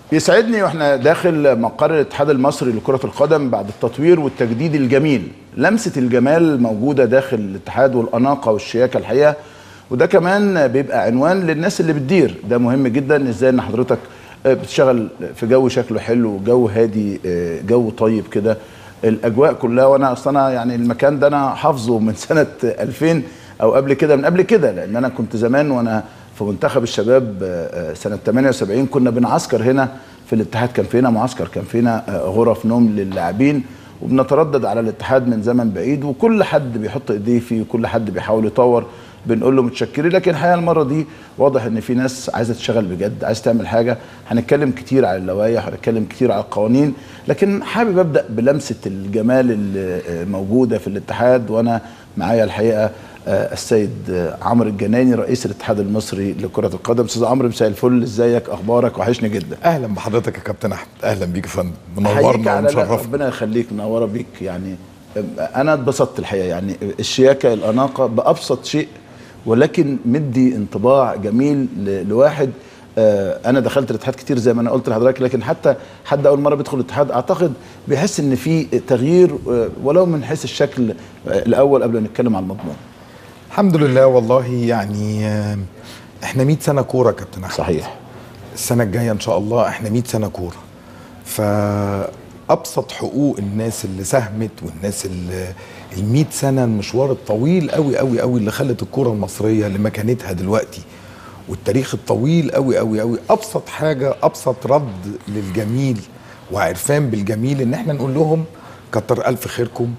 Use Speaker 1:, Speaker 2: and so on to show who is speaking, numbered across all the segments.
Speaker 1: يسعدني واحنا داخل مقر الاتحاد المصري لكرة القدم بعد التطوير والتجديد الجميل لمسة الجمال موجودة داخل الاتحاد والأناقة والشياكة الحقيقة وده كمان بيبقى عنوان للناس اللي بتدير ده مهم جدا ازاي ان حضرتك بتشتغل في جو شكله حلو جو هادي جو طيب كده الاجواء كلها وانا اصلا يعني المكان ده انا حافظه من سنه 2000 او قبل كده من قبل كده لان انا كنت زمان وانا في منتخب الشباب سنه 78 كنا بنعسكر هنا في الاتحاد كان فينا معسكر كان فينا غرف نوم للاعبين وبنتردد على الاتحاد من زمن بعيد وكل حد بيحط ايديه فيه وكل حد بيحاول يطور بنقول له متشكرين لكن الحقيقه المره دي واضح ان في ناس عايزه تشتغل بجد عايزه تعمل حاجه هنتكلم كتير على اللوائح هنتكلم كتير على القوانين لكن حابب ابدا بلمسه الجمال اللي موجوده في الاتحاد وانا معايا الحقيقه السيد عمرو الجناني رئيس الاتحاد المصري لكره القدم استاذ عمرو مساء الفل ازيك اخبارك وحشني جدا
Speaker 2: اهلا بحضرتك يا كابتن احمد اهلا بيك يا فندم منورنا
Speaker 1: ومشرفنا ربنا يخليك منوره بيك يعني انا اتبسطت الحقيقه يعني الشياكه الاناقه بابسط شيء ولكن مدي انطباع جميل لواحد انا دخلت الاتحاد كتير زي ما انا قلت لحضرتك لكن حتى حد اول مره بيدخل الاتحاد اعتقد بيحس ان في تغيير ولو من حيث الشكل الاول قبل ما نتكلم على المضمون
Speaker 2: الحمد لله والله يعني احنا 100 سنه كوره كابتن احمد
Speaker 1: صحيح
Speaker 2: السنه الجايه ان شاء الله احنا 100 سنه كوره فابسط حقوق الناس اللي ساهمت والناس اللي ال 100 سنه المشوار الطويل قوي قوي قوي اللي خلت الكره المصريه لمكانتها دلوقتي والتاريخ الطويل قوي قوي قوي ابسط حاجه ابسط رد للجميل وعرفان بالجميل ان احنا نقول لهم كتر الف خيركم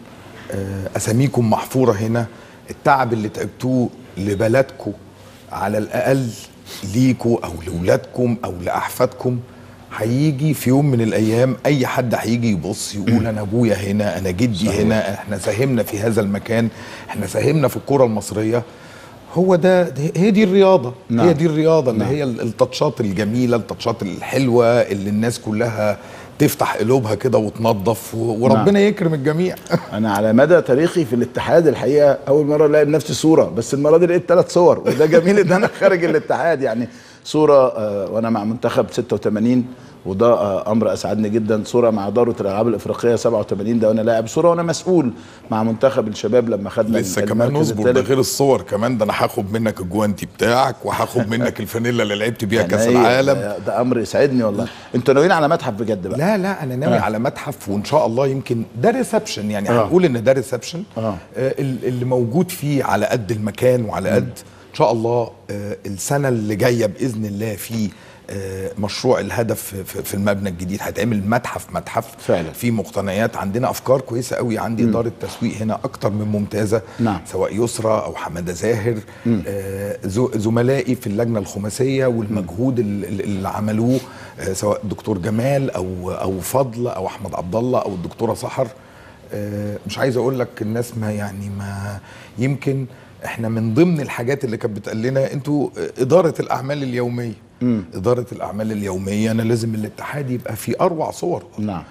Speaker 2: اساميكم محفوره هنا التعب اللي تعبتوه لبلدكم على الاقل ليكوا او لاولادكم او لاحفادكم هيجي في يوم من الايام اي حد هيجي يبص يقول انا ابويا هنا انا جدي صحيح. هنا احنا ساهمنا في هذا المكان احنا ساهمنا في الكره المصريه هو ده هي دي الرياضه نعم. هي دي الرياضه اللي نعم. هي التاتشات الجميله التاتشات الحلوه اللي الناس كلها تفتح قلوبها كده وتنظف وربنا نعم. يكرم الجميع
Speaker 1: انا على مدى تاريخي في الاتحاد الحقيقه اول مره الاقي بنفسي صوره بس المره دي لقيت ثلاث صور وده جميل ان انا خارج الاتحاد يعني صوره آه وانا مع منتخب 86 وده آه امر اسعدني جدا صوره مع داره الالعاب الافريقيه 87 ده وانا لاعب صوره وانا مسؤول مع منتخب الشباب لما خدنا
Speaker 2: لسه كمان اصبر ده غير الصور كمان ده انا هاخد منك الجوانتي بتاعك وهاخد منك الفانيلا اللي لعبت بيها كاس العالم
Speaker 1: ده, ده امر يسعدني والله انتوا ناويين على متحف بجد بقى
Speaker 2: لا لا انا ناوي آه. على متحف وان شاء الله يمكن ده ريسبشن يعني آه. هنقول ان ده ريسبشن آه. آه اللي موجود فيه على قد المكان وعلى قد ان شاء الله آه السنه اللي جايه باذن الله في مشروع الهدف في المبنى الجديد هيتعمل متحف متحف
Speaker 1: فعلا
Speaker 2: في مقتنيات عندنا افكار كويسه قوي عندي م. اداره تسويق هنا اكتر من ممتازه
Speaker 1: نعم.
Speaker 2: سواء يسرى او حماده زاهر آه زملائي في اللجنه الخماسيه والمجهود اللي عملوه آه سواء الدكتور جمال او او فضل او احمد عبد الله او الدكتوره سحر آه مش عايز اقول لك الناس ما يعني ما يمكن احنا من ضمن الحاجات اللي كانت بتقال لنا انتوا اداره الاعمال اليوميه
Speaker 1: مم.
Speaker 2: اداره الاعمال اليوميه انا لازم الاتحاد يبقى في اروع صور
Speaker 1: نعم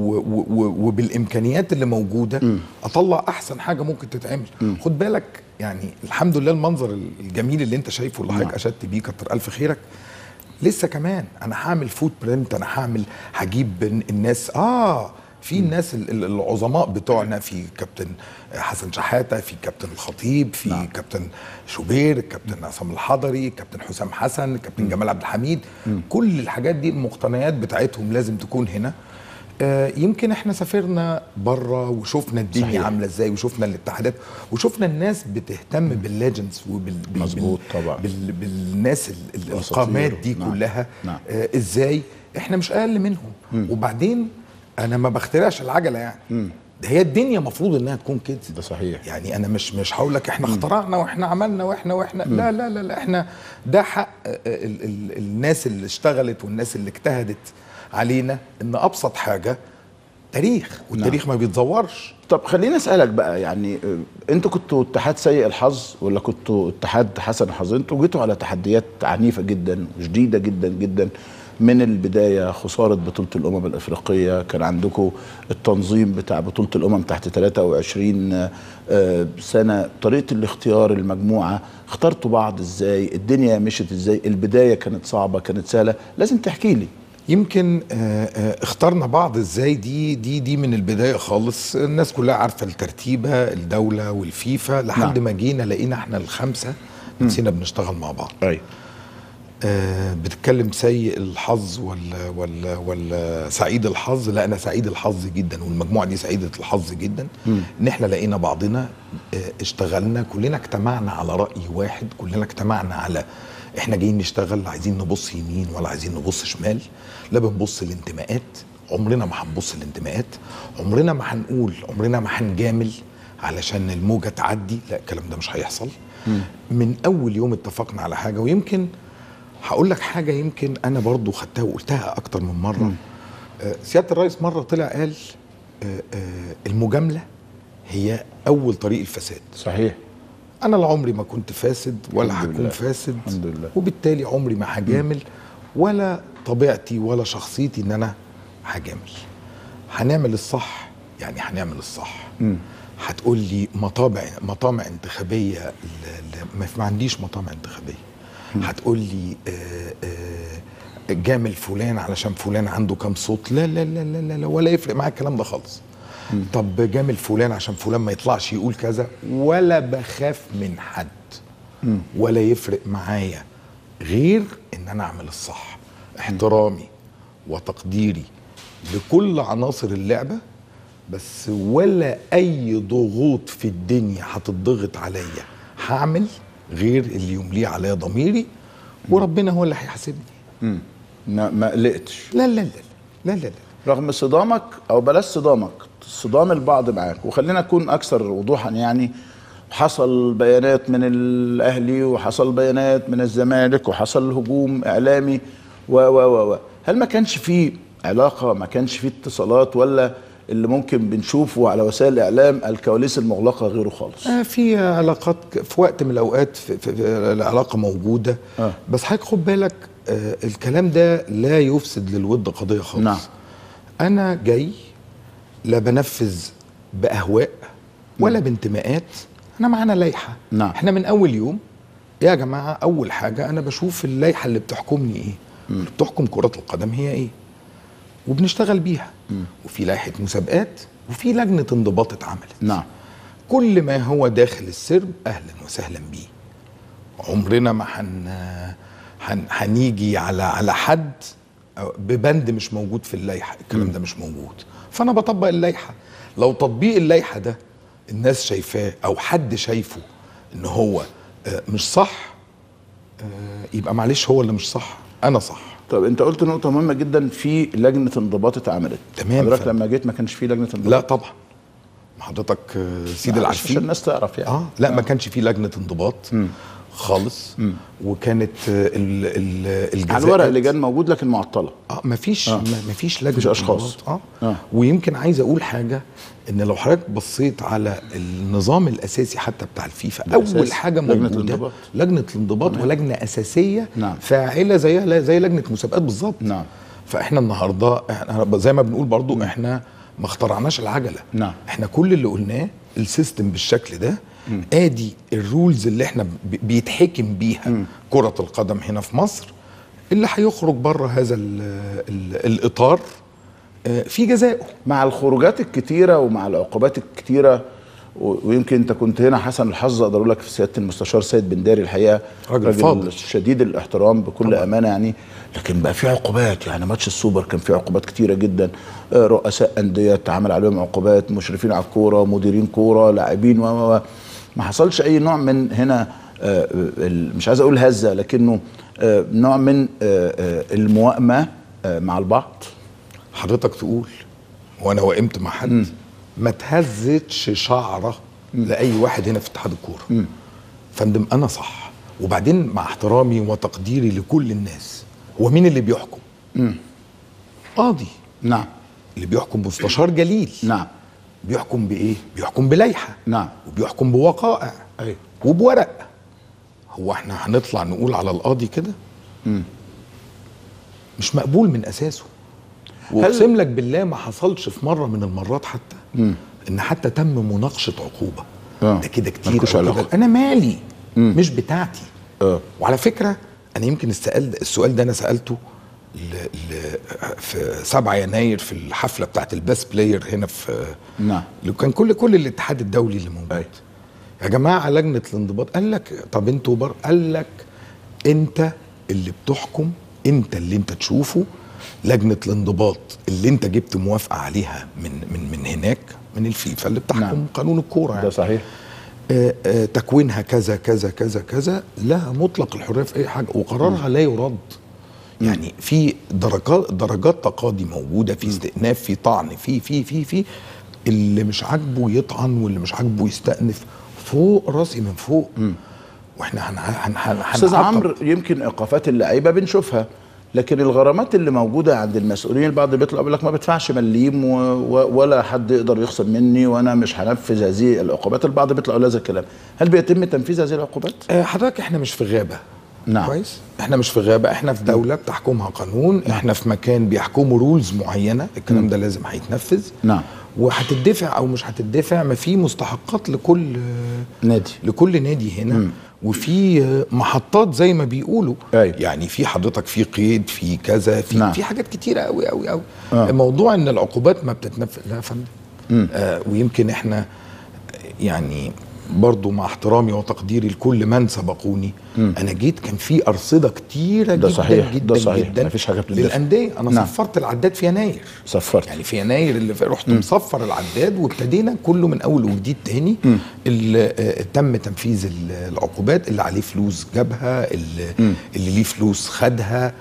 Speaker 2: وبالامكانيات اللي موجوده
Speaker 1: مم.
Speaker 2: اطلع احسن حاجه ممكن تتعمل
Speaker 1: مم.
Speaker 2: خد بالك يعني الحمد لله المنظر الجميل اللي انت شايفه اللي
Speaker 1: نعم.
Speaker 2: حضرتك اشدت بيه كتر الف خيرك لسه كمان انا هعمل فوت برنت انا هعمل هجيب الناس اه في الناس العظماء بتوعنا في كابتن حسن شحاته في كابتن الخطيب في
Speaker 1: نعم.
Speaker 2: كابتن شوبير كابتن عصام الحضري كابتن حسام حسن كابتن
Speaker 1: م.
Speaker 2: جمال عبد الحميد
Speaker 1: م.
Speaker 2: كل الحاجات دي المقتنيات بتاعتهم لازم تكون هنا آه يمكن احنا سافرنا بره وشفنا الدنيا
Speaker 1: صحيح.
Speaker 2: عامله ازاي وشفنا الاتحادات وشفنا الناس بتهتم بالليجندز وبال بال-
Speaker 1: مظبوط
Speaker 2: بال-
Speaker 1: طبعا.
Speaker 2: بال بالناس ال- ال-
Speaker 1: الأساطير.
Speaker 2: القامات دي
Speaker 1: نعم.
Speaker 2: كلها
Speaker 1: نعم.
Speaker 2: آه ازاي احنا مش اقل منهم وبعدين انا ما بخترعش العجله يعني
Speaker 1: مم.
Speaker 2: ده هي الدنيا مفروض انها تكون كده
Speaker 1: ده صحيح
Speaker 2: يعني انا مش مش هقول لك احنا اخترعنا واحنا عملنا واحنا واحنا لا لا لا, لا احنا ده حق ال ال الناس اللي اشتغلت والناس اللي اجتهدت علينا ان ابسط حاجه تاريخ والتاريخ ما بيتزورش
Speaker 1: طب خليني اسالك بقى يعني آه، انتوا كنتوا اتحاد سيء الحظ ولا كنتوا اتحاد حسن الحظ انتوا جيتوا على تحديات عنيفه جدا وشديده جدا جدا من البدايه خساره بطوله الامم الافريقيه كان عندكم التنظيم بتاع بطوله الامم تحت 23 آه، سنه طريقه الاختيار المجموعه اخترتوا بعض ازاي الدنيا مشت ازاي البدايه كانت صعبه كانت سهله لازم تحكي لي
Speaker 2: يمكن آه، آه، اخترنا بعض ازاي دي دي دي من البدايه خالص الناس كلها عارفه الترتيبه الدوله والفيفا لحد
Speaker 1: نعم.
Speaker 2: ما جينا لقينا احنا الخمسه نسينا بنشتغل مع بعض
Speaker 1: ايوه
Speaker 2: آه، بتتكلم سيء الحظ ولا ولا ولا سعيد الحظ لا انا سعيد الحظ جدا والمجموعه دي سعيده الحظ جدا ان احنا لقينا بعضنا آه، اشتغلنا كلنا اجتمعنا على راي واحد كلنا اجتمعنا على احنا جايين نشتغل لا عايزين نبص يمين ولا عايزين نبص شمال لا بنبص الانتماءات عمرنا ما هنبص الانتماءات عمرنا ما هنقول عمرنا ما هنجامل علشان الموجه تعدي لا الكلام ده مش هيحصل من اول يوم اتفقنا على حاجه ويمكن هقول لك حاجه يمكن انا برضو خدتها وقلتها اكتر من مره آه، سياده الرئيس مره طلع قال آه، آه، المجامله هي اول طريق الفساد
Speaker 1: صحيح
Speaker 2: انا لا عمري ما كنت فاسد ولا
Speaker 1: الحمد
Speaker 2: هكون
Speaker 1: لله.
Speaker 2: فاسد
Speaker 1: الحمد لله.
Speaker 2: وبالتالي عمري ما هجامل ولا طبيعتي ولا شخصيتي ان انا هجامل هنعمل الصح يعني هنعمل الصح هتقول لي مطابع مطامع انتخابيه ل- ل- ما ما عنديش مطامع انتخابيه هتقول لي آه، آه، جامل فلان علشان فلان عنده كام صوت لا لا لا لا لا, لا ولا يفرق معايا الكلام ده خالص طب جامل فلان عشان فلان ما يطلعش يقول كذا ولا بخاف من حد ولا يفرق معايا غير ان انا اعمل الصح احترامي وتقديري لكل عناصر اللعبه بس ولا اي ضغوط في الدنيا هتضغط عليا هعمل غير اللي يمليه عليا ضميري وربنا هو اللي هيحاسبني
Speaker 1: ما ما قلقتش
Speaker 2: لا لا لا لا لا لا
Speaker 1: رغم صدامك او بلاش صدامك صدام البعض معاك وخلينا نكون اكثر وضوحا يعني حصل بيانات من الاهلي وحصل بيانات من الزمالك وحصل هجوم اعلامي و و و و هل ما كانش في علاقه ما كانش في اتصالات ولا اللي ممكن بنشوفه على وسائل الاعلام الكواليس المغلقه غيره خالص
Speaker 2: آه في علاقات ك- في وقت من الاوقات في في في العلاقه موجوده
Speaker 1: آه.
Speaker 2: آه. بس حضرتك خد بالك آه الكلام ده لا يفسد للود قضيه خالص
Speaker 1: نعم.
Speaker 2: انا جاي لا بنفذ باهواء ولا بانتماءات احنا معانا لائحه
Speaker 1: نعم.
Speaker 2: احنا من اول يوم يا جماعه اول حاجه انا بشوف اللائحه اللي بتحكمني ايه اللي بتحكم كره القدم هي ايه وبنشتغل بيها وفي لائحه مسابقات وفي لجنه انضباط اتعملت
Speaker 1: نعم
Speaker 2: كل ما هو داخل السرب اهلا وسهلا بيه عمرنا ما هن هن... هنيجي على على حد أو ببند مش موجود في اللائحه الكلام ده مش موجود فانا بطبق اللائحه لو تطبيق اللائحه ده الناس شايفاه او حد شايفه ان هو آه، مش صح آه، يبقى معلش هو اللي مش صح انا صح
Speaker 1: طب انت قلت نقطه مهمه جدا في لجنه انضباط اتعملت
Speaker 2: تمام،
Speaker 1: حضرتك
Speaker 2: فندم.
Speaker 1: لما جيت ما كانش في لجنه انضباط
Speaker 2: لا طبعا حضرتك آه، سيد
Speaker 1: معلش
Speaker 2: العارفين
Speaker 1: عشان الناس تعرف يعني
Speaker 2: اه لا ما كانش في لجنه انضباط خالص وكانت آه، ال ال الجزاءات
Speaker 1: على الورق اللجان موجود لكن معطله
Speaker 2: اه ما فيش ما ما فيش لجنه
Speaker 1: مفيش أشخاص.
Speaker 2: انضباط. اه,
Speaker 1: آه.
Speaker 2: آه. ويمكن عايز اقول حاجه ان لو حضرتك بصيت على النظام الاساسي حتى بتاع الفيفا
Speaker 1: الأساس
Speaker 2: اول حاجه
Speaker 1: لجنة
Speaker 2: موجوده
Speaker 1: الانضباط.
Speaker 2: لجنه الانضباط ولجنه اساسيه
Speaker 1: نعم.
Speaker 2: فاعله زيها زي لجنه مسابقات بالظبط
Speaker 1: نعم.
Speaker 2: فاحنا النهارده احنا زي ما بنقول برضو احنا ما اخترعناش العجله
Speaker 1: نعم.
Speaker 2: احنا كل اللي قلناه السيستم بالشكل ده ادي الرولز اللي احنا ب- بيتحكم بيها كرة القدم هنا في مصر اللي هيخرج بره هذا ال ال الاطار آه، في جزائه
Speaker 1: مع الخروجات الكتيره ومع العقوبات الكتيره و- ويمكن انت كنت هنا حسن الحظ اقدر اقول لك في سياده المستشار سيد بنداري الحقيقه
Speaker 2: راجل فاضل.
Speaker 1: شديد الاحترام بكل طبعا. امانه يعني لكن بقى في عقوبات يعني ماتش السوبر كان فيه عقوبات كتيره جدا آه، رؤساء انديه اتعمل عليهم عقوبات مشرفين على الكوره مديرين كوره لاعبين و و- و. ما حصلش اي نوع من هنا آه، ال- مش عايز اقول هزه لكنه آه، نوع من آه، آه، الموائمه آه، مع البعض
Speaker 2: حضرتك تقول وانا وقمت مع حد ما تهزتش شعره لاي واحد هنا في اتحاد الكوره فندم انا صح وبعدين مع احترامي وتقديري لكل الناس هو مين اللي بيحكم قاضي
Speaker 1: نعم
Speaker 2: اللي بيحكم مستشار جليل
Speaker 1: نعم
Speaker 2: بيحكم بايه بيحكم بلائحه
Speaker 1: نعم.
Speaker 2: وبيحكم بوقائع
Speaker 1: أيوة.
Speaker 2: وبورق هو احنا هنطلع نقول على القاضي كده مش مقبول من اساسه واقسم لك بالله ما حصلش في مره من المرات حتى ان حتى تم مناقشه عقوبه
Speaker 1: آه.
Speaker 2: ده كده كتير
Speaker 1: ملكوش
Speaker 2: أو كده.
Speaker 1: علاقة.
Speaker 2: انا مالي مش بتاعتي
Speaker 1: آه.
Speaker 2: وعلى فكره انا يمكن السؤال ده السؤال ده انا سالته ل... ل... في 7 يناير في الحفله بتاعت الباس بلاير هنا في
Speaker 1: نعم
Speaker 2: اللي كان كل كل الاتحاد الدولي اللي موجود
Speaker 1: أي.
Speaker 2: يا جماعه لجنه الانضباط قال لك طب انتوا بر قال لك انت اللي بتحكم انت اللي انت تشوفه لجنه الانضباط اللي انت جبت موافقه عليها من من من هناك من الفيفا اللي بتحكم
Speaker 1: نعم.
Speaker 2: نعم. قانون الكوره
Speaker 1: ده
Speaker 2: يعني.
Speaker 1: صحيح
Speaker 2: آه، آه، تكوينها كذا كذا كذا كذا لها مطلق الحريه في اي حاجه وقرارها لا يرد يعني في درجات درجات تقاضي موجوده في استئناف في طعن في في في في اللي مش عاجبه يطعن واللي مش عاجبه يستأنف فوق راسي من فوق واحنا هن هن هن
Speaker 1: استاذ
Speaker 2: هنعاقب.
Speaker 1: عمرو يمكن ايقافات اللعيبه بنشوفها لكن الغرامات اللي موجوده عند المسؤولين البعض بيطلع يقول لك ما بدفعش مليم و... و... ولا حد يقدر يخصم مني وانا مش هنفذ هذه العقوبات البعض بيطلع يقول هذا الكلام هل بيتم تنفيذ هذه العقوبات
Speaker 2: آه، حضرتك احنا مش في غابه
Speaker 1: نعم.
Speaker 2: كويس احنا مش في غابه احنا في دوله بتحكمها قانون احنا في مكان بيحكموا رولز معينه الكلام ده لازم هيتنفذ
Speaker 1: نعم.
Speaker 2: وهتدفع او مش هتدفع ما في مستحقات لكل
Speaker 1: نادي
Speaker 2: لكل نادي هنا وفي محطات زي ما بيقولوا
Speaker 1: أيوة.
Speaker 2: يعني في حضرتك في قيد في كذا في
Speaker 1: نعم.
Speaker 2: في حاجات كتيره قوي قوي قوي
Speaker 1: آه.
Speaker 2: موضوع ان العقوبات ما بتتنفذ لا يا فندم آه ويمكن احنا يعني برضو مع احترامي وتقديري لكل من سبقوني انا جيت كان في ارصده كتيره
Speaker 1: ده
Speaker 2: جدا
Speaker 1: صحيح،
Speaker 2: جدا
Speaker 1: ده صحيح.
Speaker 2: جدا
Speaker 1: مفيش حاجة بتدفع.
Speaker 2: للانديه انا
Speaker 1: نعم.
Speaker 2: صفرت العداد في يناير
Speaker 1: صفرت
Speaker 2: يعني في يناير اللي في رحت مصفر العداد وابتدينا كله من اول وجديد تاني اللي آه، تم تنفيذ ال- العقوبات اللي عليه فلوس جابها اللي, اللي ليه فلوس خدها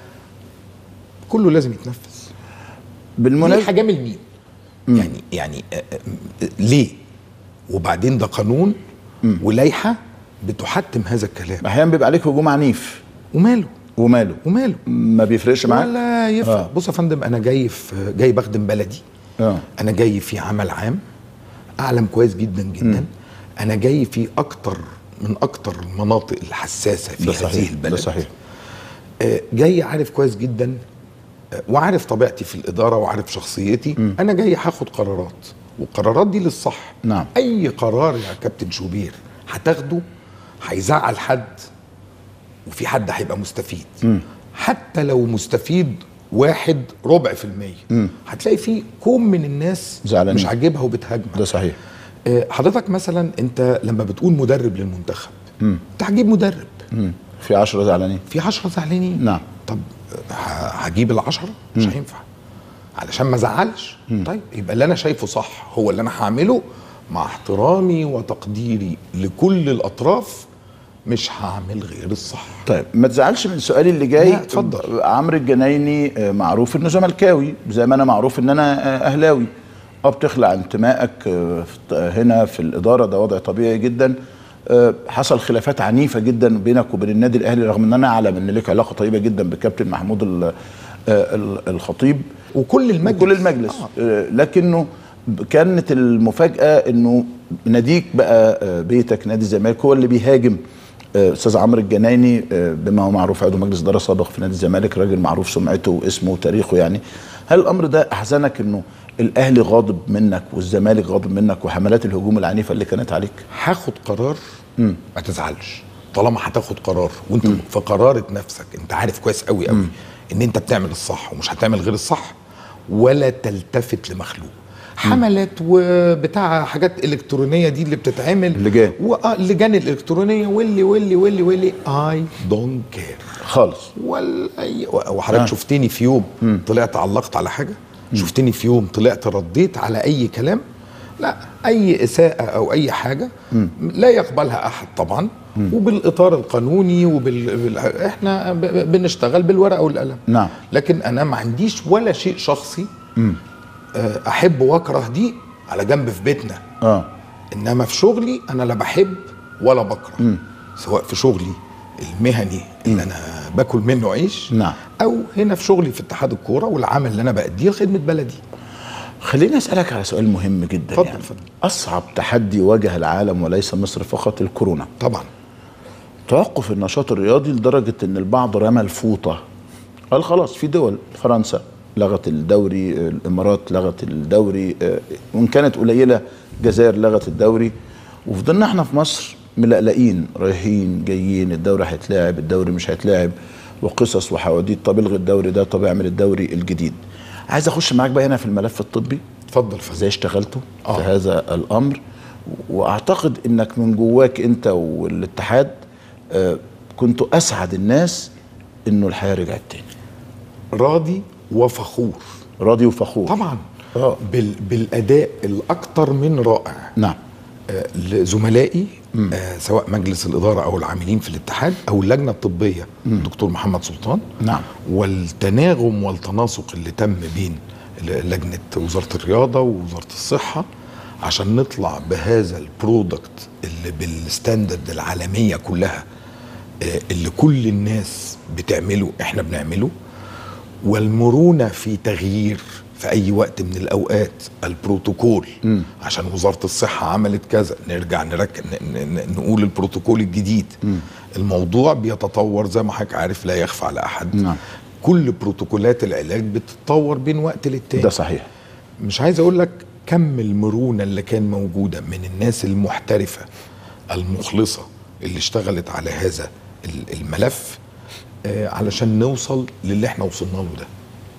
Speaker 2: كله لازم يتنفذ دي
Speaker 1: بالمناسبه
Speaker 2: هجامل مين يعني يعني آه، آه، ليه وبعدين ده قانون ولائحه بتحتم هذا الكلام
Speaker 1: احيانا بيبقى عليك هجوم عنيف
Speaker 2: وماله
Speaker 1: وماله
Speaker 2: وماله
Speaker 1: ما بيفرقش معاك
Speaker 2: ولا يفرق
Speaker 1: آه.
Speaker 2: بص يا فندم انا جاي في جاي بخدم بلدي
Speaker 1: اه
Speaker 2: انا جاي في عمل عام اعلم كويس جدا جدا انا جاي في اكتر من اكتر المناطق الحساسه في
Speaker 1: ده
Speaker 2: هذه
Speaker 1: صحيح
Speaker 2: البلد
Speaker 1: ده صحيح
Speaker 2: آه، جاي عارف كويس جدا آه، وعارف طبيعتي في الاداره وعارف شخصيتي انا جاي هاخد قرارات والقرارات دي للصح
Speaker 1: نعم.
Speaker 2: اي قرار يا كابتن شوبير هتاخده هيزعل حد وفي حد هيبقى مستفيد حتى لو مستفيد واحد ربع في المية هتلاقي في كوم من الناس
Speaker 1: زعلانين.
Speaker 2: مش عاجبها وبتهاجمك
Speaker 1: ده صحيح
Speaker 2: آه، حضرتك مثلا انت لما بتقول مدرب للمنتخب انت هتجيب مدرب
Speaker 1: مم. في عشرة زعلانين
Speaker 2: في 10 زعلانين
Speaker 1: نعم.
Speaker 2: طب ه- هجيب العشرة مش هينفع علشان ما ازعلش طيب يبقى اللي انا شايفه صح هو اللي انا هعمله مع احترامي وتقديري لكل الاطراف مش هعمل غير الصح
Speaker 1: طيب ما تزعلش من سؤالي اللي جاي
Speaker 2: لا، اتفضل.
Speaker 1: عمرو الجنايني آه، معروف انه زملكاوي زي ما انا معروف ان انا آه، اهلاوي اه بتخلع انتمائك آه، في- آه، هنا في الاداره ده وضع طبيعي جدا آه، حصل خلافات عنيفه جدا بينك وبين النادي الاهلي رغم ان انا اعلم ان لك علاقه طيبه جدا بالكابتن محمود ال- آه، ال- الخطيب
Speaker 2: وكل المجلس
Speaker 1: وكل المجلس آه. لكنه كانت المفاجاه انه ناديك بقى آه، بيتك نادي الزمالك هو اللي بيهاجم آه، استاذ عمرو الجنايني آه، بما هو معروف عضو مجلس اداره سابق في نادي الزمالك راجل معروف سمعته واسمه وتاريخه يعني هل الامر ده احزنك انه الاهلي غاضب منك والزمالك غاضب منك وحملات الهجوم العنيفه اللي كانت عليك
Speaker 2: هاخد قرار ما تزعلش طالما هتاخد قرار وانت في قرارة نفسك انت عارف كويس قوي قوي ان انت بتعمل الصح ومش هتعمل غير الصح ولا تلتفت لمخلوق حملات وبتاع حاجات الكترونيه دي اللي بتتعمل
Speaker 1: لجان.
Speaker 2: وآه، اللجان الالكترونيه واللي واللي واللي واللي اي دونت كير
Speaker 1: خالص
Speaker 2: ولا اي وحضرتك
Speaker 1: آه.
Speaker 2: آه. شفتني في يوم طلعت علقت على حاجه شفتني في يوم طلعت رديت على اي كلام لا اي اساءه او اي حاجه لا يقبلها احد طبعا وبالاطار القانوني وبال بال... احنا ب... ب- بنشتغل بالورقه والقلم
Speaker 1: نعم.
Speaker 2: لكن انا ما عنديش ولا شيء شخصي آه، احب واكره دي على جنب في بيتنا
Speaker 1: اه
Speaker 2: انما في شغلي انا لا بحب ولا بكره سواء في شغلي المهني اللي انا باكل منه عيش
Speaker 1: نعم.
Speaker 2: او هنا في شغلي في اتحاد الكوره والعمل اللي انا باديه لخدمه بلدي
Speaker 1: خليني اسالك على سؤال مهم جدا
Speaker 2: اتفضل،
Speaker 1: يعني
Speaker 2: اتفضل.
Speaker 1: اصعب تحدي واجه العالم وليس مصر فقط الكورونا
Speaker 2: طبعا
Speaker 1: توقف النشاط الرياضي لدرجة ان البعض رمى الفوطة قال خلاص في دول فرنسا لغت الدوري الامارات لغت الدوري آه، وان كانت قليلة الجزائر لغت الدوري وفضلنا احنا في مصر ملقلقين رايحين جايين الدوري هيتلاعب الدوري مش هيتلاعب وقصص وحواديت طب الغي الدوري ده طب اعمل الدوري الجديد عايز اخش معاك بقى هنا في الملف الطبي
Speaker 2: اتفضل فندم
Speaker 1: ازاي اشتغلتوا
Speaker 2: آه.
Speaker 1: في هذا الامر واعتقد انك من جواك انت والاتحاد آه، كنتوا اسعد الناس انه الحياه رجعت تاني
Speaker 2: راضي وفخور
Speaker 1: راضي وفخور
Speaker 2: طبعا
Speaker 1: آه.
Speaker 2: بال بالاداء الاكثر من رائع
Speaker 1: نعم
Speaker 2: آه، لزملائي آه، سواء مجلس الاداره او العاملين في الاتحاد او اللجنه الطبيه الدكتور محمد سلطان
Speaker 1: نعم.
Speaker 2: والتناغم والتناسق اللي تم بين ل- لجنه وزاره الرياضه ووزاره الصحه عشان نطلع بهذا البرودكت اللي بالستاندرد العالميه كلها آه، اللي كل الناس بتعمله احنا بنعمله والمرونه في تغيير في اي وقت من الاوقات البروتوكول م. عشان وزاره الصحه عملت كذا نرجع نرك... ن... ن... نقول البروتوكول الجديد م. الموضوع بيتطور زي ما حضرتك عارف لا يخفى على احد
Speaker 1: نعم.
Speaker 2: كل بروتوكولات العلاج بتتطور بين وقت للتاني
Speaker 1: ده صحيح
Speaker 2: مش عايز اقول لك كم المرونه اللي كان موجوده من الناس المحترفه المخلصه اللي اشتغلت على هذا ال- الملف آه، علشان نوصل للي احنا وصلنا له ده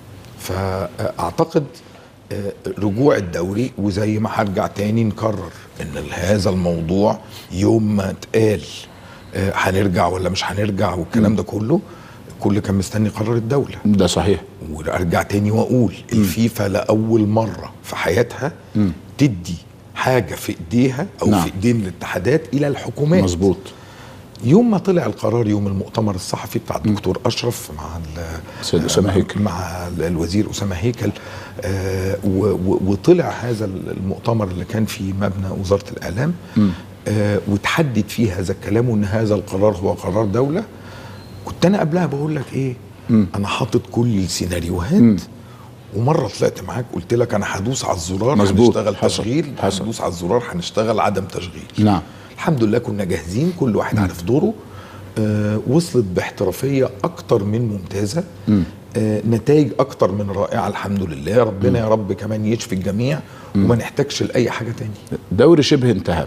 Speaker 2: فاعتقد آه، رجوع الدوري وزي ما هرجع تاني نكرر ان هذا الموضوع يوم ما اتقال آه، هنرجع ولا مش هنرجع والكلام ده كله كل كان مستني قرار الدوله
Speaker 1: ده صحيح
Speaker 2: وارجع تاني واقول الفيفا لاول مره في حياتها تدي حاجه في ايديها او
Speaker 1: نعم.
Speaker 2: في ايدين الاتحادات الى الحكومات
Speaker 1: مظبوط
Speaker 2: يوم ما طلع القرار يوم المؤتمر الصحفي بتاع الدكتور اشرف مع ال-
Speaker 1: سيد أسامة
Speaker 2: آه،
Speaker 1: هيكل.
Speaker 2: مع ال- الوزير اسامه هيكل آه، و- و- وطلع هذا المؤتمر اللي كان في مبنى وزاره الاعلام آه، وتحدد فيه هذا الكلام وان هذا القرار هو قرار دوله كنت انا قبلها بقول لك ايه انا حاطط كل السيناريوهات ومره طلعت معاك قلت لك انا هدوس على الزرار
Speaker 1: مظبوط.
Speaker 2: هنشتغل
Speaker 1: حصل.
Speaker 2: تشغيل
Speaker 1: حصل.
Speaker 2: هندوس على الزرار هنشتغل عدم تشغيل
Speaker 1: نعم
Speaker 2: الحمد لله كنا جاهزين كل واحد عارف دوره آه وصلت باحترافيه اكتر من ممتازه آه نتائج اكتر من رائعه الحمد لله ربنا يا رب كمان يشفي الجميع وما نحتاجش لاي حاجه تاني
Speaker 1: دوري شبه انتهى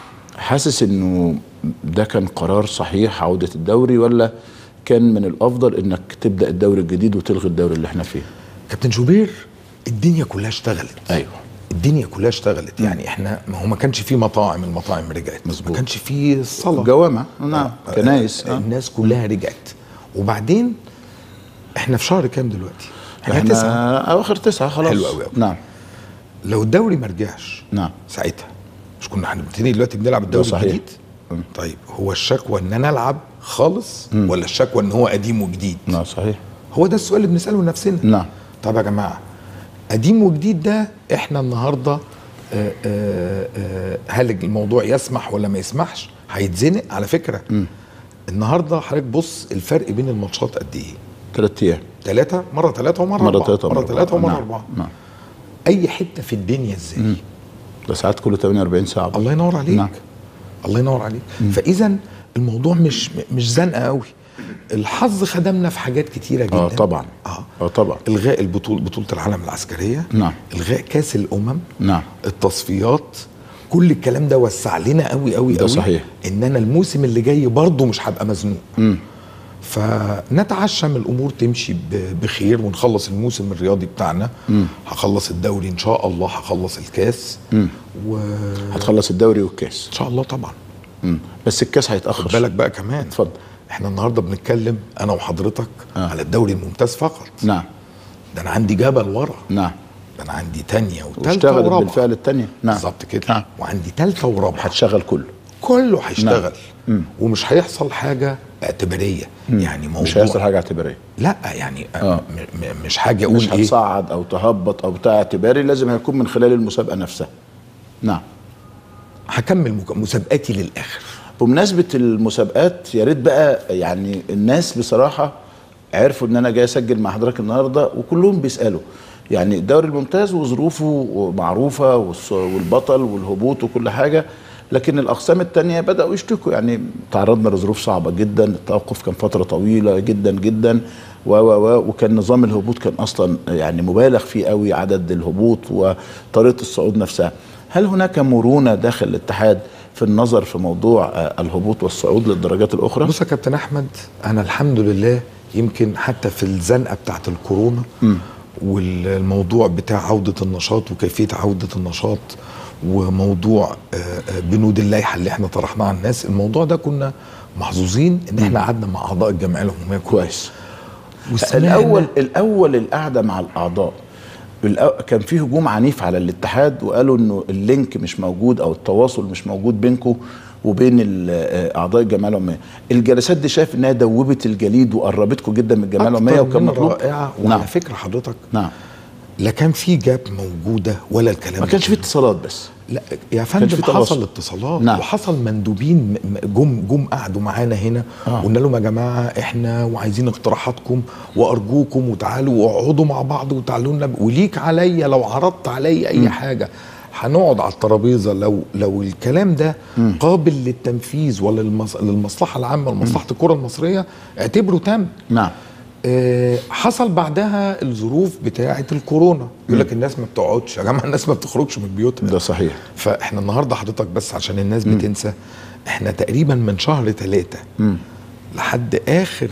Speaker 1: حاسس انه ده كان قرار صحيح عودة الدوري ولا كان من الافضل انك تبدا الدوري الجديد وتلغي الدوري اللي احنا فيه
Speaker 2: كابتن جوبير الدنيا كلها اشتغلت
Speaker 1: ايوه
Speaker 2: الدنيا كلها اشتغلت يعني احنا ما هو ما كانش في مطاعم المطاعم رجعت
Speaker 1: مظبوط.
Speaker 2: ما كانش في الصلاه
Speaker 1: جوامع نعم كنايس
Speaker 2: آه.
Speaker 1: آه.
Speaker 2: الناس كلها رجعت وبعدين احنا في شهر كام دلوقتي؟ احنا تسعة
Speaker 1: احنا اواخر تسعة خلاص
Speaker 2: حلو أوي أوي.
Speaker 1: نعم
Speaker 2: لو الدوري ما رجعش
Speaker 1: نعم
Speaker 2: ساعتها مش كنا هنبتدي دلوقتي بنلعب الدوري
Speaker 1: صحيح.
Speaker 2: الجديد طيب هو الشكوى ان انا العب خالص ولا الشكوى ان هو قديم وجديد
Speaker 1: نعم صحيح
Speaker 2: هو ده السؤال اللي بنساله لنفسنا
Speaker 1: نعم
Speaker 2: طب يا جماعه قديم وجديد ده احنا النهارده آه، آه، آه، هل الموضوع يسمح ولا ما يسمحش هيتزنق على فكره النهارده حضرتك بص الفرق بين الماتشات قد ايه
Speaker 1: ثلاث ايام
Speaker 2: ثلاثة مرة ثلاثة ومرة
Speaker 1: مرة
Speaker 2: أربعة
Speaker 1: ثلاثة
Speaker 2: مرة ثلاثة ومرة
Speaker 1: نعم.
Speaker 2: أربعة
Speaker 1: نعم
Speaker 2: أي حتة في الدنيا إزاي
Speaker 1: ده ساعات كله 48 ساعة
Speaker 2: الله ينور عليك
Speaker 1: نعم.
Speaker 2: الله ينور عليك فاذا الموضوع مش مش زنقه قوي الحظ خدمنا في حاجات كتيره جدا
Speaker 1: اه طبعا
Speaker 2: اه
Speaker 1: اه طبعا
Speaker 2: الغاء البطوله بطوله العالم العسكريه
Speaker 1: نعم.
Speaker 2: الغاء كاس الامم
Speaker 1: نعم
Speaker 2: التصفيات كل الكلام ده وسع لنا قوي قوي
Speaker 1: ده
Speaker 2: قوي
Speaker 1: صحيح.
Speaker 2: ان انا الموسم اللي جاي برضه مش هبقى مزنوق فنتعشم الامور تمشي ب- بخير ونخلص الموسم الرياضي بتاعنا هخلص الدوري ان شاء الله هخلص الكاس وان
Speaker 1: هتخلص الدوري والكاس
Speaker 2: شاء الله طبعا
Speaker 1: مم. بس الكاس هيتاخر
Speaker 2: خد بالك بقى كمان
Speaker 1: اتفضل.
Speaker 2: احنا النهارده بنتكلم انا وحضرتك آه. على الدوري الممتاز فقط
Speaker 1: نعم
Speaker 2: ده انا عندي جبل ورا
Speaker 1: نعم
Speaker 2: ده انا عندي تانية وتالتة
Speaker 1: واشتغلت
Speaker 2: ورابعة
Speaker 1: بالفعل الثانيه نعم
Speaker 2: بالظبط كده
Speaker 1: نعم.
Speaker 2: وعندي تالتة ورابعة
Speaker 1: هتشغل كله
Speaker 2: كله هيشتغل ومش هيحصل حاجة اعتبارية يعني موضوع
Speaker 1: مش هيحصل حاجه اعتباريه
Speaker 2: لا يعني
Speaker 1: آه.
Speaker 2: آه. م- م- مش حاجة اقول
Speaker 1: مش
Speaker 2: ايه
Speaker 1: هتصعد او تهبط او بتاع اعتباري لازم هيكون من خلال المسابقه نفسها نعم
Speaker 2: هكمل مك- مسابقاتي للاخر
Speaker 1: بمناسبه المسابقات يا ريت بقى يعني الناس بصراحه عرفوا ان انا جاي اسجل مع حضرتك النهارده وكلهم بيسالوا يعني الدوري الممتاز وظروفه معروفه والص- والبطل والهبوط وكل حاجه لكن الاقسام التانية بداوا يشتكوا يعني تعرضنا لظروف صعبه جدا التوقف كان فتره طويله جدا جدا و و و وكان نظام الهبوط كان اصلا يعني مبالغ فيه قوي عدد الهبوط وطريقه الصعود نفسها هل هناك مرونه داخل الاتحاد في النظر في موضوع آه، الهبوط والصعود للدرجات الاخرى
Speaker 2: بص يا كابتن احمد انا الحمد لله يمكن حتى في الزنقه بتاعت الكورونا والموضوع بتاع عوده النشاط وكيفيه عوده النشاط وموضوع آه، آه، بنود اللائحه اللي احنا طرحناها على الناس الموضوع ده كنا محظوظين ان احنا قعدنا مع اعضاء الجمعيه العموميه
Speaker 1: كويس
Speaker 2: وسمعنا
Speaker 1: الاول الاول القعده مع الاعضاء الأو- كان في هجوم عنيف على الاتحاد وقالوا انه اللينك مش موجود او التواصل مش موجود بينكم وبين ال- آه، اعضاء الجمعيه العموميه الجلسات دي شايف انها دوبت الجليد وقربتكم جدا من الجمعيه العموميه
Speaker 2: أكتر
Speaker 1: وكان
Speaker 2: من
Speaker 1: مطلوب
Speaker 2: رائعه وعلى
Speaker 1: نعم
Speaker 2: فكره حضرتك
Speaker 1: نعم
Speaker 2: لا كان في جاب موجوده ولا الكلام
Speaker 1: ما
Speaker 2: ده
Speaker 1: كانش في
Speaker 2: كله.
Speaker 1: اتصالات بس
Speaker 2: لا يا
Speaker 1: كانش
Speaker 2: فندم
Speaker 1: في تواصل.
Speaker 2: حصل اتصالات
Speaker 1: نعم.
Speaker 2: وحصل مندوبين م- م- جم جم قعدوا معانا هنا
Speaker 1: آه.
Speaker 2: قلنا لهم يا جماعه احنا وعايزين اقتراحاتكم وارجوكم وتعالوا واقعدوا مع بعض وتعالوا لنا ب- وليك عليا لو عرضت عليا اي حاجه هنقعد على الترابيزه لو لو الكلام ده قابل للتنفيذ ولا للمص- للمصلحه العامه لمصلحه الكره المصريه اعتبره تم
Speaker 1: نعم
Speaker 2: آه، حصل بعدها الظروف بتاعه الكورونا يقول لك الناس ما بتقعدش يا جماعه الناس ما بتخرجش من بيوتها
Speaker 1: ده صحيح
Speaker 2: فاحنا النهارده حضرتك بس عشان الناس بتنسى احنا تقريبا من شهر ثلاثة لحد اخر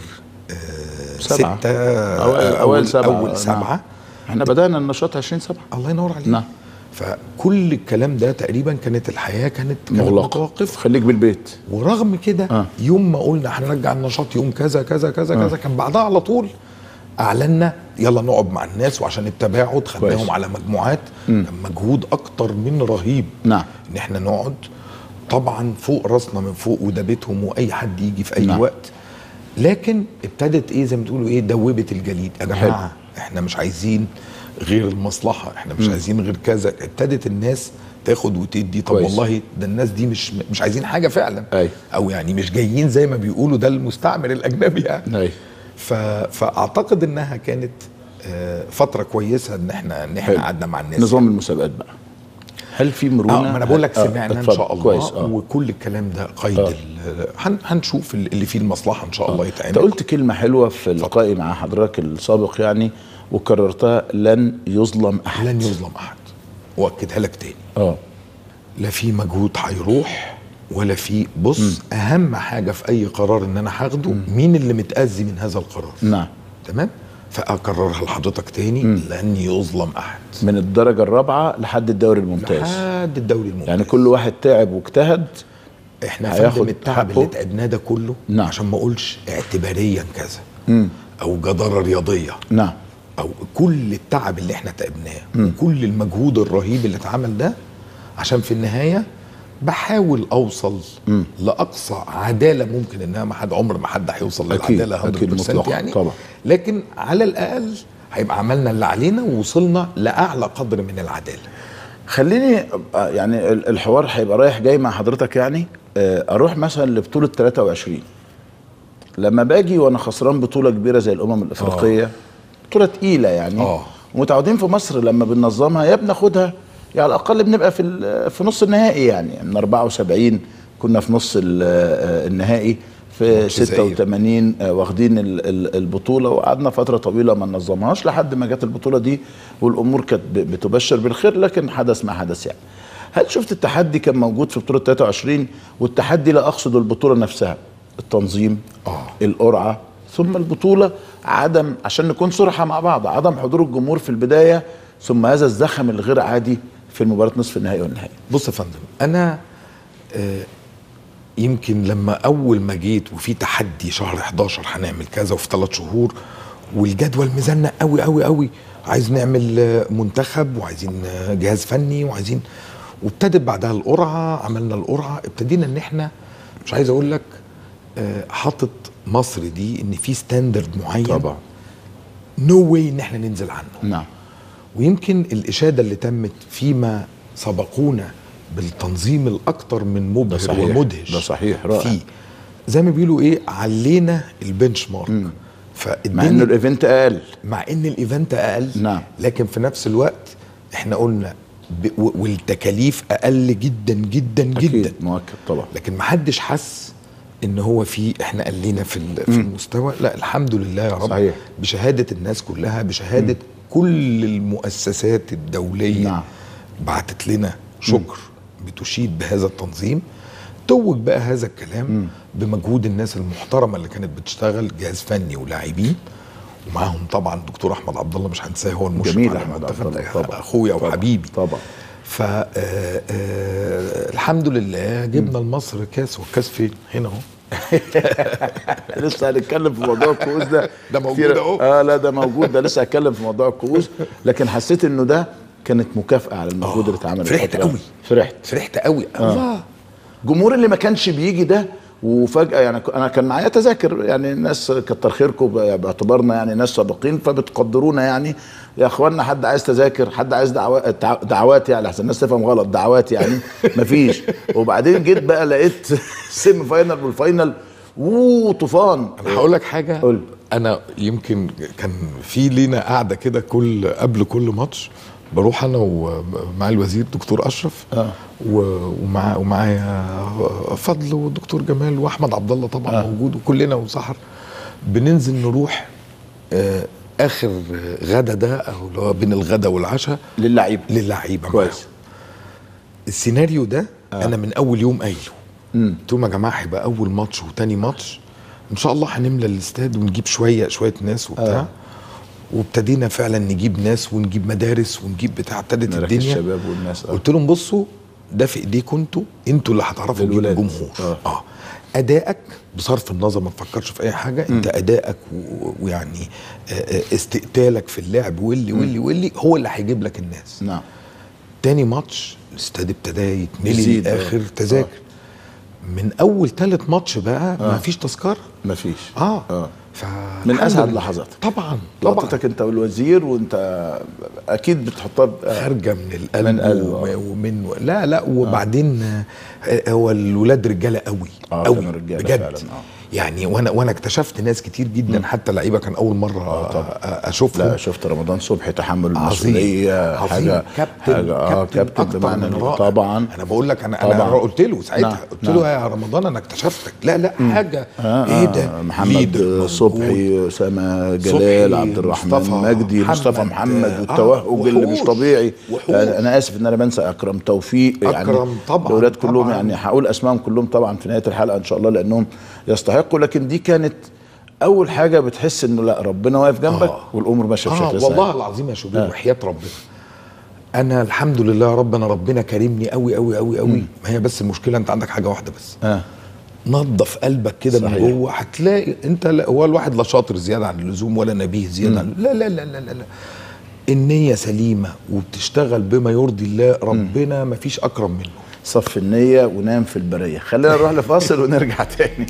Speaker 2: آه
Speaker 1: سبعة.
Speaker 2: ستة
Speaker 1: أوائل, أوائل سبعة
Speaker 2: اول
Speaker 1: نعم.
Speaker 2: سبعة
Speaker 1: احنا بدأنا النشاط 20 سبعة
Speaker 2: الله ينور عليك
Speaker 1: نعم.
Speaker 2: فكل الكلام ده تقريبا كانت الحياه كانت كانت
Speaker 1: مغلقة
Speaker 2: متوقفه
Speaker 1: خليك بالبيت
Speaker 2: ورغم كده
Speaker 1: آه.
Speaker 2: يوم ما قلنا هنرجع النشاط يوم كذا كذا كذا
Speaker 1: آه.
Speaker 2: كذا كان بعدها على طول اعلنا يلا نقعد مع الناس وعشان التباعد
Speaker 1: كويس.
Speaker 2: خدناهم على مجموعات كان مجهود اكتر من رهيب
Speaker 1: نعم.
Speaker 2: ان احنا نقعد طبعا فوق راسنا من فوق وده بيتهم واي حد يجي في اي
Speaker 1: نعم.
Speaker 2: وقت لكن ابتدت ايه زي ما تقولوا ايه دوبت الجليد يا جماعه احنا مش عايزين غير المصلحه احنا مش عايزين غير كذا ابتدت الناس تاخد وتدي طب
Speaker 1: كويس.
Speaker 2: والله ده الناس دي مش مش عايزين حاجه فعلا
Speaker 1: أيوة.
Speaker 2: او يعني مش جايين زي ما بيقولوا ده المستعمر الاجنبي يعني
Speaker 1: أيوة.
Speaker 2: ف... فاعتقد انها كانت آه، فتره كويسه ان احنا ان احنا
Speaker 1: حلو.
Speaker 2: قعدنا مع الناس
Speaker 1: نظام المسابقات بقى هل في مرونه
Speaker 2: اه ما انا بقول لك
Speaker 1: آه،
Speaker 2: سمعنا ان
Speaker 1: اتفضل.
Speaker 2: شاء الله
Speaker 1: كويس اه
Speaker 2: وكل الكلام ده قيد
Speaker 1: آه.
Speaker 2: ال- هن... هنشوف اللي فيه المصلحه ان شاء الله يتعمل
Speaker 1: انت قلت كلمه حلوه في لقائي مع حضرتك السابق يعني وكررتها لن يظلم احد
Speaker 2: لن يظلم احد واكدها لك تاني
Speaker 1: اه
Speaker 2: لا في مجهود هيروح ولا في بص اهم حاجه في اي قرار ان انا هاخده مين اللي متاذي من هذا القرار
Speaker 1: نعم
Speaker 2: تمام فاكررها لحضرتك تاني لن يظلم احد
Speaker 1: من الدرجه الرابعه لحد الدوري الممتاز
Speaker 2: لحد الدوري الممتاز
Speaker 1: يعني كل واحد تعب واجتهد
Speaker 2: احنا يا
Speaker 1: هياخد
Speaker 2: فندم التعب
Speaker 1: حقه.
Speaker 2: اللي تعبناه ده كله
Speaker 1: نعم.
Speaker 2: عشان ما اقولش اعتباريا كذا او جداره رياضيه
Speaker 1: نعم
Speaker 2: او كل التعب اللي احنا تعبناه وكل المجهود الرهيب اللي اتعمل ده عشان في النهايه بحاول اوصل لاقصى عداله ممكن انها ما حد عمر ما حد هيوصل
Speaker 1: أكيد،
Speaker 2: للعداله
Speaker 1: أكيد
Speaker 2: 100%
Speaker 1: مطلقاً،
Speaker 2: يعني
Speaker 1: طبعاً.
Speaker 2: لكن على الاقل هيبقى عملنا اللي علينا ووصلنا لاعلى قدر من العداله
Speaker 1: خليني آه، يعني ال- الحوار هيبقى رايح جاي مع حضرتك يعني آه، اروح مثلا لبطوله 23 لما باجي وانا خسران بطوله كبيره زي الامم الافريقيه بطوله تقيله يعني
Speaker 2: آه.
Speaker 1: متعودين في مصر لما بننظمها يا بناخدها يا على الاقل بنبقى في ال- في نص النهائي يعني من 74 كنا في نص ال- آه، النهائي في
Speaker 2: ماتش الجزائر.
Speaker 1: 86 آه، واخدين ال- ال- البطوله وقعدنا فتره طويله ما ننظمهاش لحد ما جت البطوله دي والامور كانت ب- بتبشر بالخير لكن حدث ما حدث يعني هل شفت التحدي كان موجود في بطوله 23 والتحدي لا اقصد البطوله نفسها التنظيم
Speaker 2: آه.
Speaker 1: القرعه ثم البطوله عدم عشان نكون صراحه مع بعض عدم حضور الجمهور في البدايه ثم هذا الزخم الغير عادي في المباراه نصف النهائي والنهائي
Speaker 2: بص يا فندم انا آه، يمكن لما اول ما جيت وفي تحدي شهر 11 هنعمل كذا وفي ثلاث شهور والجدول مزنق قوي قوي قوي عايز نعمل آه، منتخب وعايزين آه، جهاز فني وعايزين وابتدت بعدها القرعه عملنا القرعه ابتدينا ان احنا مش عايز اقول لك آه، حاطط مصر دي ان في ستاندرد معين
Speaker 1: طبعا
Speaker 2: نو واي ان احنا ننزل عنه
Speaker 1: نعم
Speaker 2: ويمكن الإشادة اللي تمت فيما سبقونا بالتنظيم الأكثر من مبهر
Speaker 1: صحيح.
Speaker 2: ومدهش
Speaker 1: ده صحيح، رائع.
Speaker 2: فيه زي ما بيقولوا إيه علينا البنش مارك
Speaker 1: مع انه
Speaker 2: فالدنيا
Speaker 1: الايفنت اقل
Speaker 2: مع إن الإيفنت أقل
Speaker 1: نعم.
Speaker 2: لكن في نفس الوقت إحنا قلنا ب... و- والتكاليف أقل جدا جدا جدا
Speaker 1: اكيد مؤكد طبعا
Speaker 2: لكن ما حدش حس ان هو في احنا قلينا في ال- في المستوى لا الحمد لله يا رب
Speaker 1: صحيح.
Speaker 2: بشهاده الناس كلها بشهاده كل المؤسسات الدوليه
Speaker 1: نعم.
Speaker 2: بعتت لنا شكر بتشيد بهذا التنظيم توج بقى هذا الكلام بمجهود الناس المحترمه اللي كانت بتشتغل جهاز فني ولاعبين ومعاهم طبعا الدكتور احمد عبد الله مش هنساه هو المشرف
Speaker 1: جميل
Speaker 2: على
Speaker 1: أحمد عبد
Speaker 2: المنتخب
Speaker 1: الله،
Speaker 2: ده
Speaker 1: طبعاً.
Speaker 2: اخويا
Speaker 1: طبعاً.
Speaker 2: وحبيبي
Speaker 1: طبعا
Speaker 2: ف آه، آه، الحمد لله جبنا لمصر كاس والكاس فين هنا اهو
Speaker 1: لسه هنتكلم في موضوع الكؤوس ده
Speaker 2: ده موجود
Speaker 1: كتير-
Speaker 2: أهو.
Speaker 1: اه لا ده موجود ده لسه هتكلم في موضوع الكؤوس لكن حسيت انه ده كانت مكافأة على المجهود اللي اتعمل
Speaker 2: فرحت
Speaker 1: الفترة.
Speaker 2: قوي.
Speaker 1: فرحت
Speaker 2: فرحت قوي الله
Speaker 1: الجمهور اللي ما كانش بيجي ده وفجأة يعني ك- أنا كان معايا تذاكر يعني الناس كتر خيركم ب- باعتبارنا يعني ناس سابقين فبتقدرونا يعني يا اخوانا حد عايز تذاكر حد عايز دعوات دع- دعوات يعني لحسن الناس تفهم غلط دعوات يعني مفيش وبعدين جيت بقى لقيت سيمي فاينل والفاينل اوه طوفان
Speaker 2: انا هقول لك حاجه
Speaker 1: قول.
Speaker 2: انا يمكن كان في لينا قاعده كده كل قبل كل ماتش بروح انا ومع الوزير دكتور اشرف
Speaker 1: آه.
Speaker 2: و- ومع ومعايا فضل والدكتور جمال واحمد عبد الله طبعا
Speaker 1: آه.
Speaker 2: آه. موجود وكلنا وسحر بننزل نروح آه اخر غدا ده او اللي هو بين الغدا والعشاء
Speaker 1: للعيبه
Speaker 2: للعيبه
Speaker 1: كويس.
Speaker 2: معاهم. السيناريو ده آه. انا من اول يوم قايله قلت لهم يا جماعه هيبقى اول ماتش وتاني ماتش ان شاء الله هنملى الاستاد ونجيب شويه شويه ناس وبتاع
Speaker 1: آه.
Speaker 2: آه. وابتدينا فعلا نجيب ناس ونجيب مدارس ونجيب بتاع ابتدت
Speaker 1: مراكز
Speaker 2: الدنيا
Speaker 1: الشباب والناس آه.
Speaker 2: قلت لهم بصوا ده في ايديكم انتوا انتوا اللي هتعرفوا تجيبوا
Speaker 1: للولاد.
Speaker 2: الجمهور
Speaker 1: آه.
Speaker 2: اه, آه. ادائك بصرف النظر ما تفكرش في اي حاجه انت ادائك و- ويعني آه، آه، استقتالك في اللعب واللي واللي واللي هو اللي هيجيب لك الناس
Speaker 1: نعم
Speaker 2: تاني ماتش الاستاد ابتدى يتملي
Speaker 1: يزيد، آه.
Speaker 2: لاخر تذاكر من اول تالت ماتش بقى
Speaker 1: آه.
Speaker 2: ما فيش تذكره
Speaker 1: مفيش
Speaker 2: اه,
Speaker 1: آه.
Speaker 2: ف
Speaker 1: من اسعد لحظاتك
Speaker 2: طبعا طبعا
Speaker 1: لقطتك انت والوزير وانت اكيد بتحطها ب-
Speaker 2: خارجه من القلب
Speaker 1: من قلب،
Speaker 2: وم-
Speaker 1: آه.
Speaker 2: ومن لا لا وبعدين آه، هو الولاد رجاله قوي
Speaker 1: آه،
Speaker 2: قوي
Speaker 1: كانوا رجالة
Speaker 2: بجد
Speaker 1: فعلاً، آه.
Speaker 2: يعني وانا وانا اكتشفت ناس كتير جدا حتى لعيبه كان اول مره
Speaker 1: آه، طبعاً.
Speaker 2: آه، اشوفهم
Speaker 1: لا شفت رمضان صبحي تحمل
Speaker 2: عظيم
Speaker 1: المسؤوليه
Speaker 2: عظيم
Speaker 1: حاجه
Speaker 2: كابتن
Speaker 1: حاجه اه كابتن
Speaker 2: أكتر
Speaker 1: بمعنى
Speaker 2: من
Speaker 1: ال-
Speaker 2: رائع.
Speaker 1: طبعا
Speaker 2: انا بقول لك انا
Speaker 1: طبعاً.
Speaker 2: انا قلت له ساعتها
Speaker 1: نعم،
Speaker 2: قلت
Speaker 1: نعم.
Speaker 2: له يا رمضان انا اكتشفتك لا لا حاجه
Speaker 1: آه
Speaker 2: ايه ده
Speaker 1: آه محمد
Speaker 2: ليدر
Speaker 1: صبحي
Speaker 2: موجود.
Speaker 1: اسامه
Speaker 2: صبحي،
Speaker 1: جلال عبد الرحمن
Speaker 2: مصطفى
Speaker 1: مجدي
Speaker 2: محمد،
Speaker 1: مصطفى محمد
Speaker 2: آه،
Speaker 1: والتوهج اللي مش
Speaker 2: وحوش،
Speaker 1: طبيعي
Speaker 2: وحوش.
Speaker 1: آه، انا اسف ان انا بنسى اكرم توفيق يعني
Speaker 2: أكرم طبعاً،
Speaker 1: الاولاد كلهم
Speaker 2: طبعاً.
Speaker 1: يعني هقول اسمائهم كلهم طبعا في نهايه الحلقه ان شاء الله لانهم يستحقوا لكن دي كانت اول حاجه بتحس انه لا ربنا واقف جنبك
Speaker 2: آه.
Speaker 1: والامور ماشيه
Speaker 2: اه
Speaker 1: بشكل
Speaker 2: والله
Speaker 1: سهل
Speaker 2: العظيم يا شوبير وحياه ربنا انا الحمد لله يا رب انا ربنا كرمني قوي قوي قوي قوي ما هي بس المشكله انت عندك حاجه واحده بس
Speaker 1: اه
Speaker 2: نظف قلبك كده من
Speaker 1: صحيح.
Speaker 2: جوه هتلاقي انت لا هو الواحد لا شاطر زياده عن اللزوم ولا نبيه زياده عن لا لا لا لا لا, لا. النية سليمة وبتشتغل بما يرضي الله ربنا ما فيش أكرم منه
Speaker 1: صف النية ونام في البرية خلينا نروح لفاصل ونرجع تاني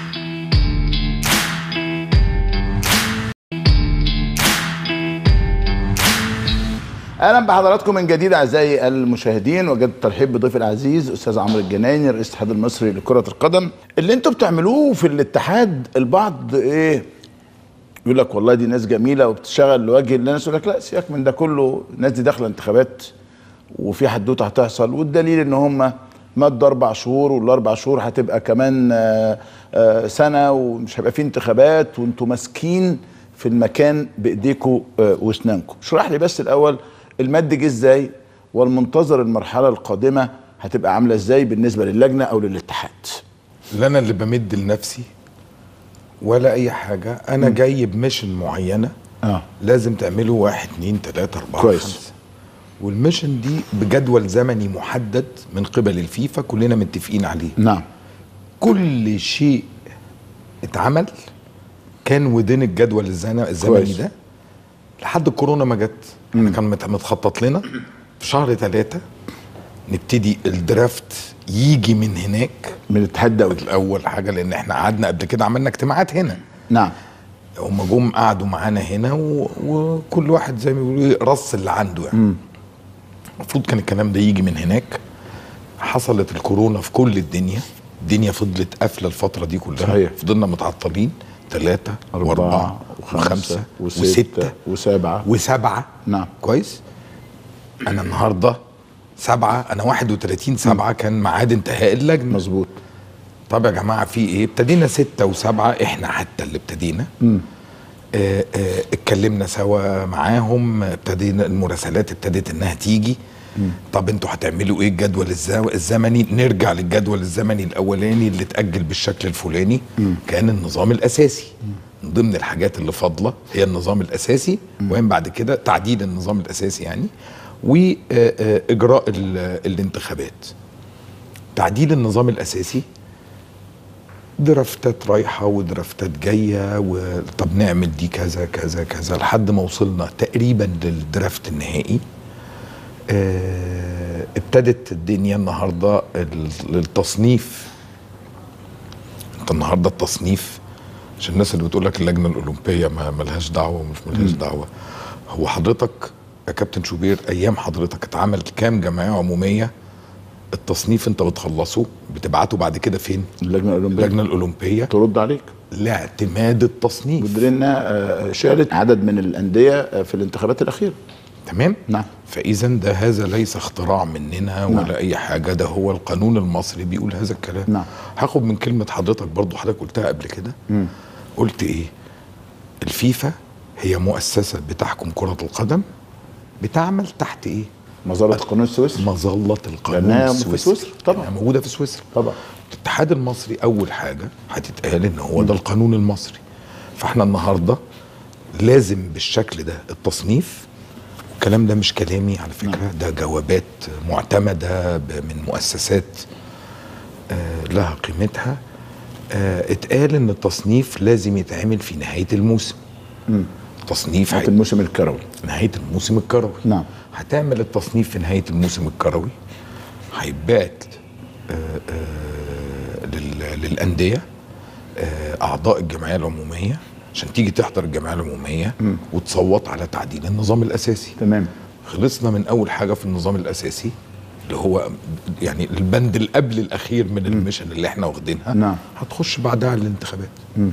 Speaker 1: اهلا بحضراتكم من جديد اعزائي المشاهدين وجد ترحيب بضيف العزيز استاذ عمرو الجنايني رئيس الاتحاد المصري لكره القدم اللي انتوا بتعملوه في الاتحاد البعض ايه يقول لك والله دي ناس جميله وبتشتغل لوجه الله ناس يقول لك لا سيبك من ده كله الناس دي داخله انتخابات وفي حدوته هتحصل والدليل ان هم مدوا اربع شهور والاربع شهور هتبقى كمان آه، آه، سنه ومش هيبقى في انتخابات وانتوا ماسكين في المكان بايديكم آه، واسنانكم اشرح لي بس الاول المد جه ازاي والمنتظر المرحله القادمه هتبقى عامله ازاي بالنسبه للجنه او للاتحاد
Speaker 2: لا أنا اللي بمد لنفسي ولا أي حاجة أنا جاي بميشن معينة
Speaker 1: اه
Speaker 2: لازم تعمله واحد اتنين تلاتة أربعة
Speaker 1: كويس.
Speaker 2: خمسة والميشن دي بجدول زمني محدد من قبل الفيفا كلنا متفقين عليه
Speaker 1: نعم
Speaker 2: كل شيء اتعمل كان ودين الجدول الزن- الزمني
Speaker 1: كويس.
Speaker 2: ده لحد الكورونا ما جت احنا كان مت- متخطط لنا في شهر ثلاثة نبتدي الدرافت يجي من هناك
Speaker 1: من الاتحاد الدولي
Speaker 2: الاول حاجه لان احنا قعدنا قبل كده عملنا اجتماعات هنا
Speaker 1: نعم
Speaker 2: هم جم قعدوا معانا هنا و... وكل واحد زي ما بيقولوا ايه رص اللي عنده يعني المفروض كان الكلام ده يجي من هناك حصلت الكورونا في كل الدنيا الدنيا فضلت قافله الفتره دي كلها
Speaker 1: صحيح.
Speaker 2: فضلنا متعطلين ثلاثة وأربعة وخمسة
Speaker 1: وستة
Speaker 2: وستة
Speaker 1: وسبعة
Speaker 2: وسبعة
Speaker 1: نعم
Speaker 2: كويس أنا النهاردة سبعة أنا 31 سبعة كان ميعاد انتهاء اللجنة
Speaker 1: مظبوط
Speaker 2: طب يا جماعه في ايه؟ ابتدينا ستة وسبعة احنا حتى اللي ابتدينا آه، آه، اتكلمنا سوا معاهم ابتدينا المراسلات ابتدت انها تيجي طب انتوا هتعملوا ايه الجدول الز- الزمني نرجع للجدول الزمني الاولاني اللي اتاجل بالشكل الفلاني كان النظام الاساسي من ضمن الحاجات اللي فاضله هي النظام الاساسي وين بعد كده تعديل النظام الاساسي يعني واجراء الانتخابات تعديل النظام الاساسي درافتات رايحه ودرافتات جايه وطب نعمل دي كذا كذا كذا لحد ما وصلنا تقريبا للدرافت النهائي آه، ابتدت الدنيا النهارده ال- التصنيف انت النهارده التصنيف عشان الناس اللي بتقول لك اللجنه الاولمبيه ما ملهاش دعوه ومش ملهاش دعوه هو حضرتك يا كابتن شوبير ايام حضرتك اتعمل كام جمعيه عموميه التصنيف انت بتخلصه بتبعته بعد كده فين؟
Speaker 1: اللجنه الاولمبيه
Speaker 2: اللجنه الاولمبيه
Speaker 1: ترد عليك
Speaker 2: لاعتماد التصنيف
Speaker 1: بدرنا آه، شالت عدد من الانديه آه، في الانتخابات الاخيره
Speaker 2: تمام
Speaker 1: نعم.
Speaker 2: فاذا ده هذا ليس اختراع مننا ولا
Speaker 1: نعم.
Speaker 2: اي حاجه ده هو القانون المصري بيقول هذا الكلام
Speaker 1: نعم.
Speaker 2: هاخد من كلمه حضرتك برضو حضرتك قلتها قبل كده قلت ايه الفيفا هي مؤسسه بتحكم كره القدم بتعمل تحت ايه
Speaker 1: مظله القانون السويسري
Speaker 2: مظله القانون
Speaker 1: لأنها في
Speaker 2: السويسري
Speaker 1: سويسرا طبعا.
Speaker 2: لأنها موجوده في سويسرا
Speaker 1: طبعا
Speaker 2: الاتحاد المصري اول حاجه هتتقال ان هو ده القانون المصري فاحنا النهارده لازم بالشكل ده التصنيف الكلام ده مش كلامي على فكره ده جوابات معتمده ب- من مؤسسات آه، لها قيمتها آه، اتقال ان التصنيف لازم يتعمل في نهايه الموسم تصنيف
Speaker 1: نهايه
Speaker 2: هي-
Speaker 1: الموسم الكروي
Speaker 2: نهايه الموسم الكروي
Speaker 1: نعم.
Speaker 2: هتعمل التصنيف في نهايه الموسم الكروي هيتبعت آه، آه، لل- للانديه آه، اعضاء الجمعيه العموميه عشان تيجي تحضر الجمعيه العموميه وتصوت على تعديل النظام الاساسي
Speaker 1: تمام
Speaker 2: خلصنا من اول حاجه في النظام الاساسي اللي هو يعني البند اللي قبل الاخير من الميشن اللي احنا واخدينها
Speaker 1: نعم.
Speaker 2: هتخش بعدها على الانتخابات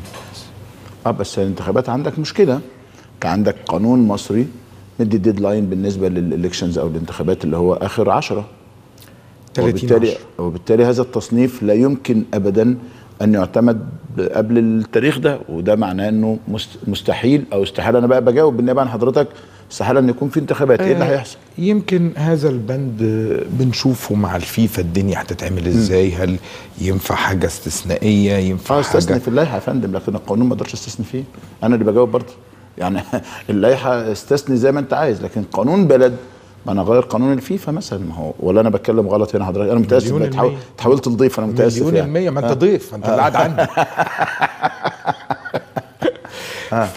Speaker 1: اه بس الانتخابات عندك مشكله كان عندك قانون مصري مدي ديدلاين بالنسبه للالكشنز او الانتخابات اللي هو اخر عشرة
Speaker 2: 30
Speaker 1: وبالتالي
Speaker 2: عشرة.
Speaker 1: وبالتالي هذا التصنيف لا يمكن ابدا ان يعتمد قبل التاريخ ده وده معناه انه مست- مستحيل او استحاله انا بقى بجاوب بالنسبه عن حضرتك استحاله ان يكون في انتخابات ايه اللي
Speaker 2: آه،
Speaker 1: هيحصل؟
Speaker 2: يمكن هذا البند بنشوفه مع الفيفا الدنيا هتتعمل ازاي هل ينفع حاجه استثنائيه ينفع
Speaker 1: اه استثني
Speaker 2: حاجه
Speaker 1: في اللائحه يا فندم لكن القانون ما اقدرش استثني فيه انا اللي بجاوب برضه يعني اللائحه استثني زي ما انت عايز لكن قانون بلد ما انا اغير قانون الفيفا مثلا ما هو ولا انا بتكلم غلط هنا حضرتك انا متاسف
Speaker 2: مليون
Speaker 1: بتحاول
Speaker 2: المية.
Speaker 1: تحاولت لضيف انا متاسف
Speaker 2: مليون
Speaker 1: يعني
Speaker 2: المية ما انت ضيف انت اللي قاعد عندي ف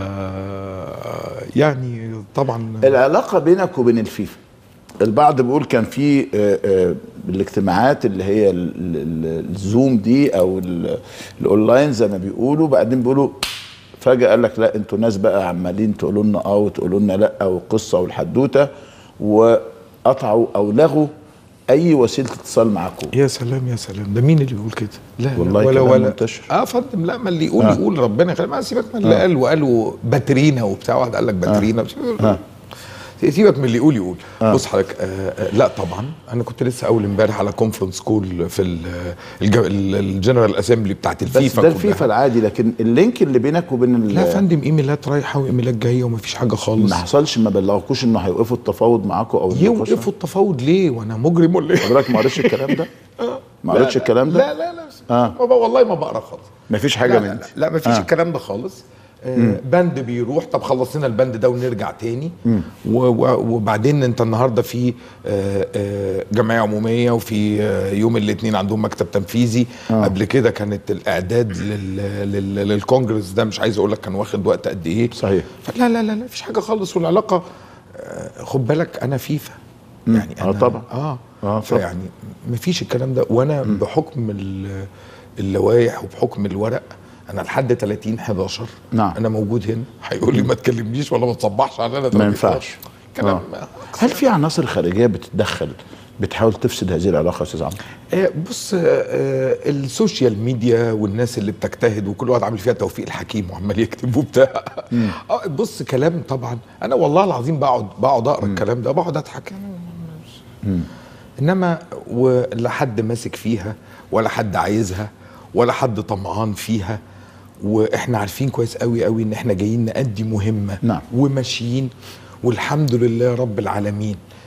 Speaker 2: يعني طبعا
Speaker 1: العلاقه بينك وبين الفيفا البعض بيقول كان في آه، آه، الاجتماعات اللي هي ال- ال- الزوم دي او ال- الاونلاين زي ما بيقولوا بعدين بيقولوا فجاه قال لك لا انتوا ناس بقى عمالين تقولوا لنا اه وتقولوا لنا لا والقصه والحدوته وقطعوا او لغوا اي وسيله اتصال معاكم
Speaker 2: يا سلام يا سلام ده مين اللي بيقول كده؟ لا لا،
Speaker 1: والله
Speaker 2: ولا
Speaker 1: كلام
Speaker 2: ولا
Speaker 1: منتشر.
Speaker 2: اه يا فندم لا ما اللي يقول
Speaker 1: آه.
Speaker 2: يقول ربنا يخلي ما سيبك من اللي قال وقالوا باترينا وبتاع واحد قال لك باترينا
Speaker 1: آه.
Speaker 2: سيبك من اللي يقول يقول بص حضرتك آه آه لا طبعا انا كنت لسه اول امبارح على كونفرنس كول في ال- الج- ال- الجنرال اسامبلي بتاعت
Speaker 1: بس
Speaker 2: الفيفا
Speaker 1: ده
Speaker 2: كلها.
Speaker 1: الفيفا العادي لكن اللينك اللي بينك وبين ال-
Speaker 2: لا يا فندم ايميلات رايحه وايميلات جايه ومفيش حاجه خالص
Speaker 1: ما حصلش ما بلغوكوش انه هيوقفوا التفاوض معاكم او النقاش
Speaker 2: يوقفوا التفاوض ليه وانا مجرم ولا ايه؟
Speaker 1: حضرتك ما قريتش الكلام ده؟ ما قريتش الكلام ده؟
Speaker 2: لا لا لا
Speaker 1: آه.
Speaker 2: ما ب- والله ما بقرا خالص
Speaker 1: مفيش حاجه
Speaker 2: لا
Speaker 1: من
Speaker 2: لا,
Speaker 1: دي
Speaker 2: لا, لا مفيش
Speaker 1: آه.
Speaker 2: الكلام ده خالص آه بند بيروح طب خلصنا البند ده ونرجع تاني و و وبعدين انت النهارده في آه آه جمعيه عموميه وفي آه يوم الاثنين عندهم مكتب تنفيذي آه. قبل كده كانت الاعداد لل لل للكونجرس ده مش عايز اقول لك كان واخد وقت قد ايه
Speaker 1: صحيح.
Speaker 2: لا لا لا لا مفيش حاجه خالص والعلاقه آه خد بالك انا فيفا يعني
Speaker 1: آه
Speaker 2: انا
Speaker 1: طبعا.
Speaker 2: اه,
Speaker 1: آه
Speaker 2: آه
Speaker 1: طبعا.
Speaker 2: فيعني مفيش الكلام ده وانا بحكم ال- اللوائح وبحكم الورق انا لحد 30 11
Speaker 1: نعم.
Speaker 2: انا موجود هنا هيقول لي ما تكلمنيش ولا ما تصبحش علينا
Speaker 1: ما ينفعش
Speaker 2: كلام
Speaker 1: آه. هل في عناصر خارجيه بتتدخل بتحاول تفسد هذه العلاقه يا استاذ عمرو؟
Speaker 2: آه، بص آه، آه، السوشيال ميديا والناس اللي بتجتهد وكل واحد عامل فيها توفيق الحكيم وعمال يكتب وبتاع اه بص كلام طبعا انا والله العظيم بقعد بقعد اقرا الكلام ده بقعد اضحك انما ولا حد ماسك فيها ولا حد عايزها ولا حد طمعان فيها واحنا عارفين كويس قوي قوي ان احنا جايين نأدي مهمه
Speaker 1: نعم.
Speaker 2: وماشيين والحمد لله رب العالمين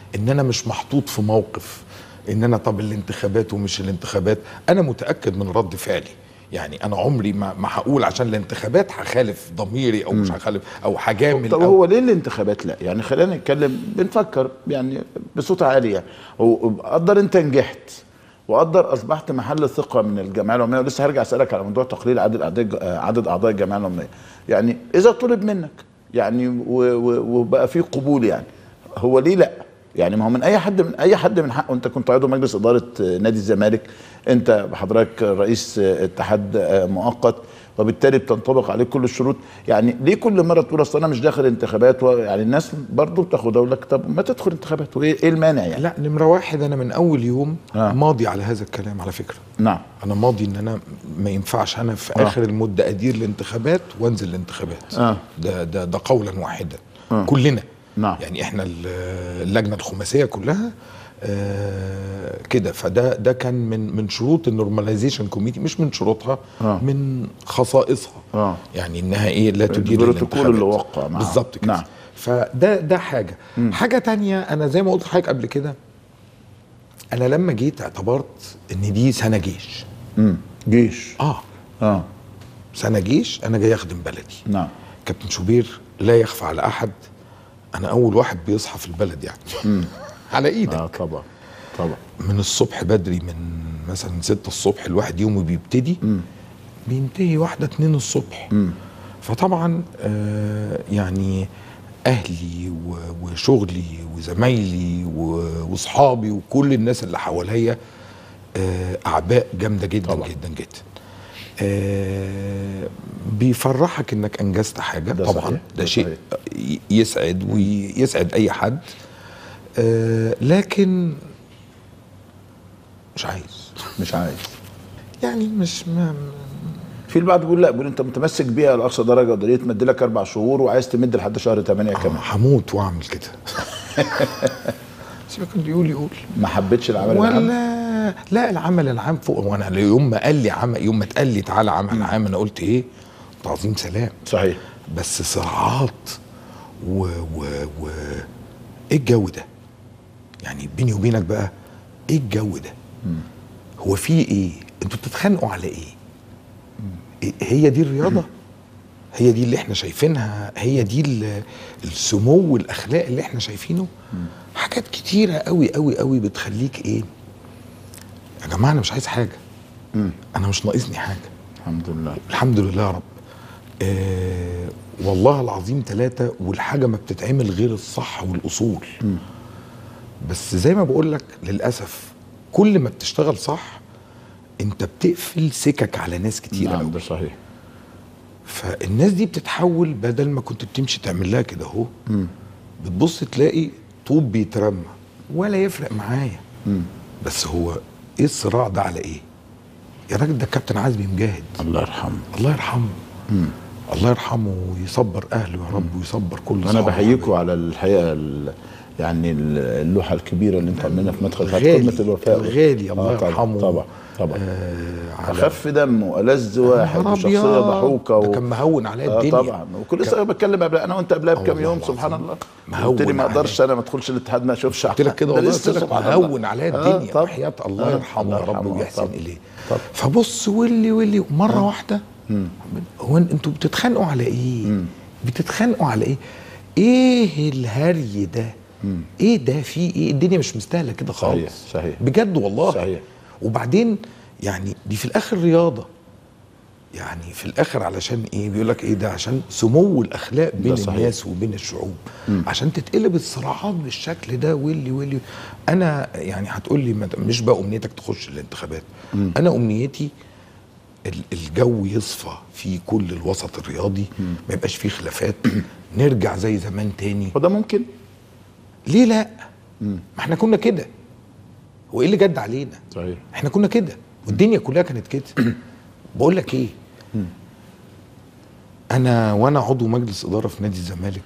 Speaker 2: ان انا مش محطوط في موقف ان انا طب الانتخابات ومش الانتخابات انا متاكد من رد فعلي يعني انا عمري ما ما هقول عشان الانتخابات هخالف ضميري او مش هخالف او هجامل
Speaker 1: طب
Speaker 2: أو
Speaker 1: هو ليه الانتخابات لا يعني خلينا نتكلم بنفكر يعني بصوت عالي يعني وقدر انت نجحت وقدر اصبحت محل ثقه من الجمعيه العموميه ولسه هرجع اسالك على موضوع تقليل عدد اعضاء عدد اعضاء الجمعيه العموميه يعني اذا طلب منك يعني و- و- وبقى في قبول يعني هو ليه لا يعني ما هو من اي حد من اي حد من حقه انت كنت عضو مجلس اداره نادي الزمالك انت حضرتك رئيس اتحاد مؤقت وبالتالي بتنطبق عليك كل الشروط يعني ليه كل مره تقول اصل انا مش داخل انتخابات و- يعني الناس برضه بتاخد اقول لك طب ما تدخل انتخابات وايه ايه المانع يعني
Speaker 2: لا نمره واحد انا من اول يوم
Speaker 1: آه.
Speaker 2: ماضي على هذا الكلام على فكره
Speaker 1: نعم
Speaker 2: انا ماضي ان انا ما ينفعش انا في
Speaker 1: آه.
Speaker 2: اخر المده ادير الانتخابات وانزل الانتخابات
Speaker 1: آه.
Speaker 2: ده ده ده قولا واحدا
Speaker 1: آه.
Speaker 2: كلنا
Speaker 1: نعم.
Speaker 2: يعني احنا ال- اللجنه الخماسيه كلها آه كده فده ده كان من من شروط النورماليزيشن كوميتي مش من شروطها
Speaker 1: آه.
Speaker 2: من خصائصها
Speaker 1: آه.
Speaker 2: يعني انها ايه لا تدير
Speaker 1: البروتوكول
Speaker 2: الانتخابات
Speaker 1: اللي وقع معاها.
Speaker 2: بالظبط كده
Speaker 1: نعم.
Speaker 2: فده ده حاجه حاجه تانية انا زي ما قلت لحضرتك قبل كده انا لما جيت اعتبرت ان دي سنه جيش
Speaker 1: امم جيش
Speaker 2: اه
Speaker 1: اه
Speaker 2: سنه جيش انا جاي اخدم بلدي
Speaker 1: نعم
Speaker 2: كابتن شوبير لا يخفى على احد انا اول واحد بيصحى في البلد يعني على ايدك
Speaker 1: اه طبعا طبعا
Speaker 2: من الصبح بدري من مثلا ستة الصبح الواحد يومه بيبتدي بينتهي واحدة اتنين الصبح فطبعا آه يعني اهلي و- وشغلي وزمايلي و- واصحابي وكل الناس اللي حواليا آه اعباء جامده جدا
Speaker 1: طبعا.
Speaker 2: جدا جدا آه بيفرحك انك انجزت حاجه
Speaker 1: ده
Speaker 2: طبعا
Speaker 1: صحيح،
Speaker 2: ده
Speaker 1: ده
Speaker 2: شيء ي- يسعد ويسعد اي حد آه لكن مش عايز
Speaker 1: مش عايز
Speaker 2: يعني مش ما
Speaker 1: في البعض بيقول لا بيقول انت متمسك بيها لاقصى درجه ودليل تمد لك اربع شهور وعايز تمد لحد شهر 8 كمان
Speaker 2: هموت واعمل كده سيبك اللي يقول يقول
Speaker 1: ما حبيتش العمل العام
Speaker 2: ولا لا العمل العام فوق وانا يوم ما قال لي عمل يوم ما اتقال لي تعالى عمل عام انا قلت ايه تعظيم سلام
Speaker 1: صحيح
Speaker 2: بس صراعات و و و ايه الجو ده يعني بيني وبينك بقى ايه الجو ده هو في ايه انتوا بتتخانقوا على ايه إيه- هي دي الرياضه هي دي اللي احنا شايفينها هي دي ال- السمو الاخلاقي اللي احنا شايفينه حاجات كتيره قوي قوي قوي بتخليك ايه يا جماعه انا مش عايز حاجه انا مش ناقصني حاجه
Speaker 1: الحمد لله
Speaker 2: الحمد لله يا رب آه والله العظيم ثلاثة والحاجة ما بتتعمل غير الصح والأصول بس زي ما بقول لك للأسف كل ما بتشتغل صح انت بتقفل سكك على ناس كتير
Speaker 1: نعم
Speaker 2: قوي
Speaker 1: ده صحيح
Speaker 2: فالناس دي بتتحول بدل ما كنت بتمشي تعمل لها كده اهو بتبص تلاقي طوب بيترمى ولا يفرق معايا بس هو ايه الصراع ده على ايه يا راجل ده كابتن عزمي مجاهد
Speaker 1: الله يرحمه
Speaker 2: الله يرحمه الله يرحمه ويصبر اهله يا رب ويصبر كل
Speaker 1: انا
Speaker 2: صعب
Speaker 1: بحييكم على الحقيقه ال- يعني اللوحه الكبيره اللي انتوا عاملينها في مدخل بتاعت
Speaker 2: الغالي
Speaker 1: قمه الوفاء
Speaker 2: الغالي الله
Speaker 1: آه طبعا
Speaker 2: يرحمه
Speaker 1: طبعا طبعا
Speaker 2: آه على
Speaker 1: اخف دم والذ واحد
Speaker 2: نهار
Speaker 1: وشخصيه
Speaker 2: أبيض.
Speaker 1: ضحوكه
Speaker 2: ده كان مهون عليا
Speaker 1: آه
Speaker 2: الدنيا.
Speaker 1: طبعا وكل لسه بتكلم قبل انا وانت قبلها بكام
Speaker 2: والله
Speaker 1: يوم
Speaker 2: العظيم.
Speaker 1: سبحان الله
Speaker 2: مهون
Speaker 1: قلت لي ما
Speaker 2: عليا.
Speaker 1: اقدرش انا ما ادخلش الاتحاد ما اشوفش
Speaker 2: قلت لك كده
Speaker 1: ده
Speaker 2: والله
Speaker 1: لسه
Speaker 2: قلت لك
Speaker 1: سبحان الله.
Speaker 2: مهون عليا
Speaker 1: آه
Speaker 2: الدنيا
Speaker 1: طبعا.
Speaker 2: وحياة الله
Speaker 1: آه،
Speaker 2: يرحمه يا رب
Speaker 1: يرحمه.
Speaker 2: ويحسن
Speaker 1: طبعا.
Speaker 2: اليه
Speaker 1: طبعا.
Speaker 2: فبص ولي ولي مره واحده هو إن- انتوا بتتخانقوا على ايه بتتخانقوا على ايه ايه الهري ده ايه ده في ايه الدنيا مش مستاهله كده خالص
Speaker 1: صحيح، صحيح.
Speaker 2: بجد والله
Speaker 1: صحيح.
Speaker 2: وبعدين يعني دي في الاخر رياضه يعني في الاخر علشان ايه بيقول لك ايه ده عشان سمو الاخلاق بين
Speaker 1: صحيح.
Speaker 2: الناس وبين الشعوب عشان تتقلب الصراعات بالشكل ده واللي واللي انا يعني هتقول لي ما- مش بقى امنيتك تخش الانتخابات انا امنيتي ال- الجو يصفى في كل الوسط الرياضي ما يبقاش فيه خلافات نرجع زي زمان تاني
Speaker 1: وده ممكن
Speaker 2: ليه لا ما احنا كنا كده هو ايه اللي جد علينا
Speaker 1: صحيح
Speaker 2: احنا كنا كده والدنيا كلها كانت كده بقول لك ايه انا وانا عضو مجلس اداره في نادي الزمالك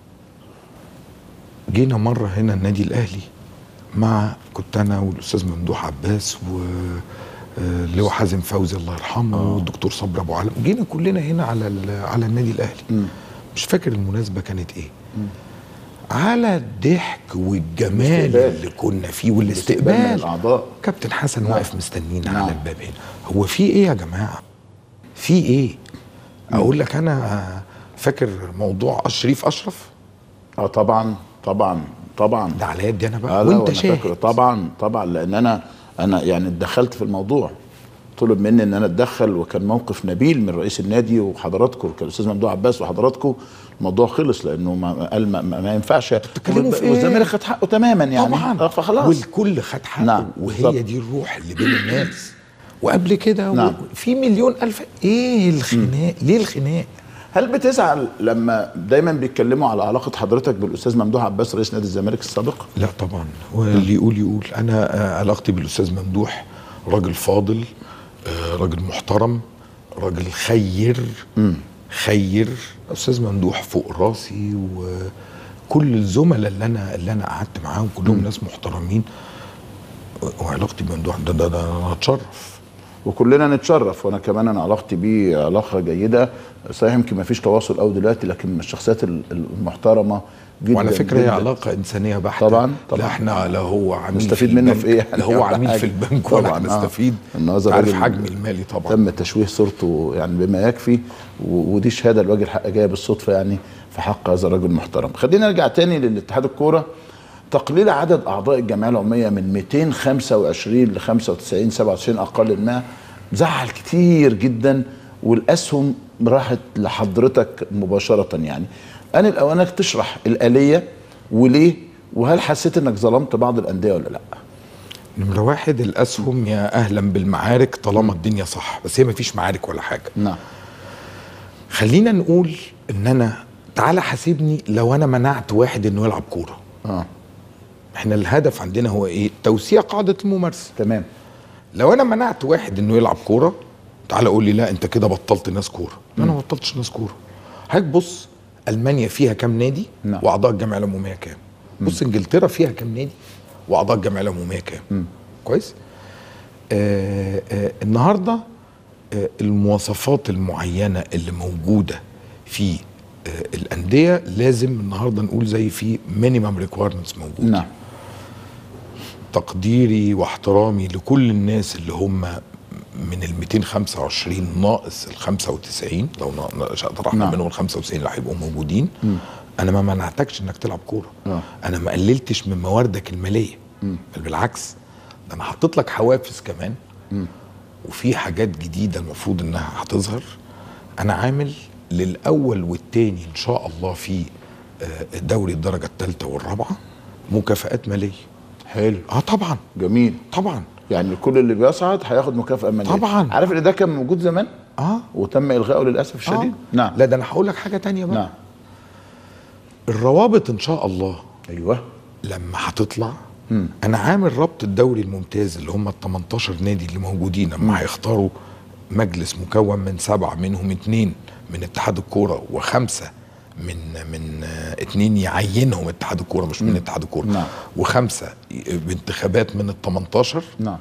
Speaker 2: جينا مره هنا النادي الاهلي مع كنت انا والاستاذ ممدوح عباس و آه، اللي هو حازم فوزي الله يرحمه والدكتور صبري ابو علم جينا كلنا هنا على ال- على النادي الاهلي مش فاكر المناسبه كانت ايه على الضحك والجمال
Speaker 1: الاستقبال.
Speaker 2: اللي كنا فيه
Speaker 1: الاستقبال من
Speaker 2: والاستقبال
Speaker 1: الأعضاء.
Speaker 2: كابتن حسن
Speaker 1: نعم.
Speaker 2: واقف مستنينا
Speaker 1: نعم.
Speaker 2: على الباب هنا هو في ايه يا جماعه في ايه اقول لك انا فاكر موضوع شريف اشرف
Speaker 1: اه طبعا طبعا طبعا
Speaker 2: ده على يدي انا بقى
Speaker 1: آه لا
Speaker 2: وانت
Speaker 1: وأنا
Speaker 2: شاهد
Speaker 1: فاكره طبعا طبعا لان انا انا يعني اتدخلت في الموضوع طلب مني ان انا اتدخل وكان موقف نبيل من رئيس النادي وحضراتكم كان الاستاذ ممدوح عباس وحضراتكم الموضوع خلص لانه ما قال ما, ما, ما ينفعش
Speaker 2: بتتكلموا في إيه؟
Speaker 1: والزمالك خد حقه تماما يعني
Speaker 2: طبعا
Speaker 1: آه فخلاص
Speaker 2: والكل خد حقه
Speaker 1: نعم،
Speaker 2: وهي
Speaker 1: بالظبط.
Speaker 2: دي الروح اللي بين الناس وقبل كده
Speaker 1: نعم.
Speaker 2: في مليون الف ايه الخناق ليه الخناق
Speaker 1: هل بتزعل لما دايما بيتكلموا على علاقه حضرتك بالاستاذ ممدوح عباس رئيس نادي الزمالك السابق؟
Speaker 2: لا طبعا واللي يقول يقول انا آه، علاقتي بالاستاذ ممدوح راجل فاضل آه، راجل محترم راجل خير خير استاذ ممدوح فوق راسي وكل الزملاء اللي انا اللي انا قعدت معاهم كلهم ناس محترمين وعلاقتي بممدوح ده ده, ده انا اتشرف
Speaker 1: وكلنا نتشرف وانا كمان انا علاقتي بيه علاقه جيده صحيح يمكن ما فيش تواصل قوي دلوقتي لكن من الشخصيات ال- المحترمه جدا
Speaker 2: وعلى فكره هي
Speaker 1: جداً.
Speaker 2: علاقه انسانيه بحته
Speaker 1: طبعاً، طبعاً.
Speaker 2: لا احنا لا هو عميل
Speaker 1: نستفيد
Speaker 2: في
Speaker 1: منه
Speaker 2: البنك،
Speaker 1: في إيه يعني
Speaker 2: لا هو
Speaker 1: ولا
Speaker 2: عميل
Speaker 1: حاجة.
Speaker 2: في البنك ولا
Speaker 1: طبعاً، آه.
Speaker 2: هنستفيد
Speaker 1: إن هذا
Speaker 2: عارف
Speaker 1: راجل
Speaker 2: حجم المالي طبعا
Speaker 1: تم تشويه صورته يعني بما يكفي و- ودي شهاده لوجه الحق جايه بالصدفه يعني في حق هذا الرجل المحترم. خلينا نرجع تاني للاتحاد الكوره تقليل عدد اعضاء الجمعيه العموميه من 225 ل 95 97 اقل ما زعل كتير جدا والاسهم راحت لحضرتك مباشره يعني. ان الاوانك تشرح الاليه وليه وهل حسيت انك ظلمت بعض الانديه ولا لا؟
Speaker 2: نمرة واحد الأسهم يا أهلا بالمعارك طالما الدنيا صح بس هي مفيش معارك ولا حاجة
Speaker 1: نعم
Speaker 2: خلينا نقول إن أنا تعالى حاسبني لو أنا منعت واحد إنه يلعب كورة
Speaker 1: اه
Speaker 2: إحنا الهدف عندنا هو إيه توسيع قاعدة الممارسة
Speaker 1: تمام
Speaker 2: لو أنا منعت واحد إنه يلعب كورة تعالى قول لي لا أنت كده بطلت ناس كورة لا أنا ما بطلتش ناس كورة حضرتك بص ألمانيا فيها كام نادي
Speaker 1: نعم.
Speaker 2: وأعضاء الجمعية العمومية كام بص إنجلترا فيها كام نادي وأعضاء الجمعية العمومية كام كويس آه آه النهارده آه المواصفات المعينه اللي موجوده في آه الانديه لازم النهارده نقول زي في مينيمم ريكويرمنتس موجود
Speaker 1: نعم
Speaker 2: تقديري واحترامي لكل الناس اللي هم من ال 225 ناقص ال 95 لو نا- نا- طرحنا
Speaker 1: نعم.
Speaker 2: منهم ال 95 اللي هيبقوا موجودين انا ما منعتكش انك تلعب كوره
Speaker 1: آه.
Speaker 2: انا ما قللتش من مواردك الماليه بل بالعكس ده انا حطيت لك حوافز كمان وفي حاجات جديده المفروض انها هتظهر انا عامل للاول والتاني ان شاء الله في آه، دوري الدرجه الثالثه والرابعه مكافآت ماليه
Speaker 1: حلو
Speaker 2: اه طبعا
Speaker 1: جميل
Speaker 2: طبعا
Speaker 1: يعني كل اللي بيصعد هياخد مكافأة مالية
Speaker 2: طبعاً.
Speaker 1: عارف ان ده كان موجود زمان
Speaker 2: اه
Speaker 1: وتم الغائه للاسف الشديد
Speaker 2: آه.
Speaker 1: نعم
Speaker 2: لا ده انا هقول لك حاجه تانية بقى
Speaker 1: نعم
Speaker 2: الروابط ان شاء الله
Speaker 1: ايوه
Speaker 2: لما هتطلع انا عامل ربط الدوري الممتاز اللي هم ال 18 نادي اللي موجودين لما هيختاروا مجلس مكون من سبعه منهم اتنين من اتحاد الكوره وخمسه من من آه، اتنين يعينهم اتحاد الكوره مش من اتحاد الكوره
Speaker 1: نعم.
Speaker 2: وخمسه ي- بانتخابات من ال 18
Speaker 1: نعم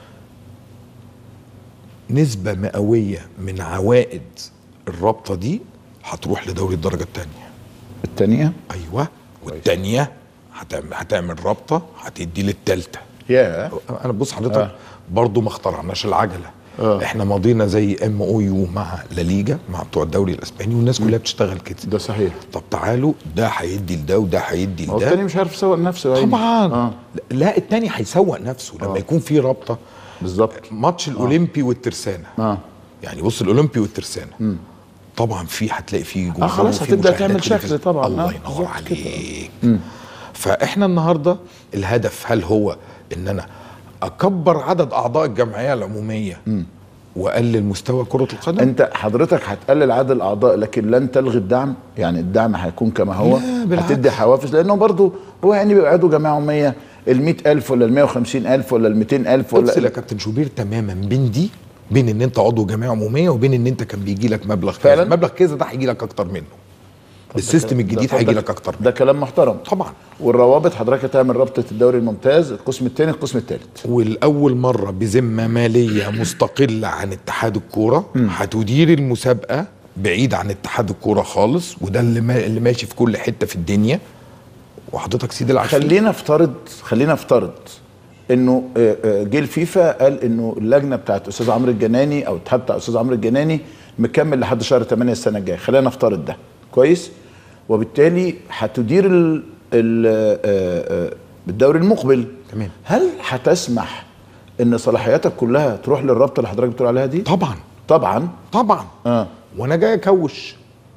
Speaker 2: نسبه مئويه من عوائد الرابطه دي هتروح لدوري الدرجه الثانيه
Speaker 1: الثانية
Speaker 2: ايوه والثانيه هتعمل هتعمل رابطه هتدي للثالثه
Speaker 1: يا
Speaker 2: انا بص حضرتك
Speaker 1: آه.
Speaker 2: آه. برضو ما اخترعناش العجله
Speaker 1: آه.
Speaker 2: آه. احنا ماضينا زي ام او يو مع لا ليجا مع بتوع الدوري الاسباني والناس كلها بتشتغل كده
Speaker 1: ده صحيح
Speaker 2: طب تعالوا ده هيدي لده وده هيدي
Speaker 1: هو الثاني
Speaker 2: لده
Speaker 1: مش عارف يسوق نفسه يا عيني.
Speaker 2: طبعا
Speaker 1: اه
Speaker 2: آه. لا التاني هيسوق نفسه لما
Speaker 1: آه.
Speaker 2: يكون في رابطه
Speaker 1: بالظبط
Speaker 2: ماتش الاولمبي والترسانه
Speaker 1: اه
Speaker 2: يعني بص الاولمبي والترسانه طبعا في هتلاقي فيه جمهور
Speaker 1: خلاص
Speaker 2: وفيه
Speaker 1: هتبدأ
Speaker 2: مشاهدات
Speaker 1: تعمل شكل
Speaker 2: تلفزيون.
Speaker 1: طبعاً.
Speaker 2: الله
Speaker 1: آه،
Speaker 2: ينور
Speaker 1: بالظبط كده.
Speaker 2: عليك فاحنا النهارده الهدف هل هو ان انا اكبر عدد اعضاء الجمعيه العموميه واقلل مستوى كره القدم
Speaker 1: انت حضرتك هتقلل عدد الاعضاء لكن لن تلغي الدعم يعني الدعم هيكون كما هو
Speaker 2: لا، بالعكس.
Speaker 1: هتدي حوافز لانه برضو هو يعني بيبقى عضو جمعيه عموميه ال 100000 ولا ال 150000 ولا ال 200000
Speaker 2: افصل يا
Speaker 1: ولا
Speaker 2: كابتن شوبير تماما بين دي بين ان انت عضو جمعيه عموميه وبين ان انت كان بيجي لك مبلغ
Speaker 1: فعلا؟
Speaker 2: كذا مبلغ كذا ده هيجي لك اكتر منه السيستم الجديد
Speaker 1: ده-
Speaker 2: هيجي
Speaker 1: ده-
Speaker 2: لك اكتر منه
Speaker 1: ده كلام محترم
Speaker 2: طبعا
Speaker 1: والروابط حضرتك هتعمل رابطه الدوري الممتاز القسم الثاني القسم الثالث
Speaker 2: والاول مره بذمه ماليه مستقله عن اتحاد الكوره هتدير المسابقه بعيد عن اتحاد الكوره خالص وده اللي, ما اللي ماشي في كل حته في الدنيا وحضرتك سيد العفيف
Speaker 1: خلينا افترض خلينا افترض انه آه، آه، جه الفيفا قال انه اللجنه بتاعت استاذ عمرو الجناني او الاتحاد بتاع استاذ عمرو الجناني مكمل لحد شهر 8 السنه الجايه خلينا نفترض ده كويس وبالتالي هتدير ال- ال- آه، آه، الدوري المقبل
Speaker 2: تمام.
Speaker 1: هل هتسمح ان صلاحياتك كلها تروح للرابطه اللي حضرتك بتقول عليها دي
Speaker 2: طبعا
Speaker 1: طبعا
Speaker 2: طبعا
Speaker 1: اه
Speaker 2: وانا جاي اكوش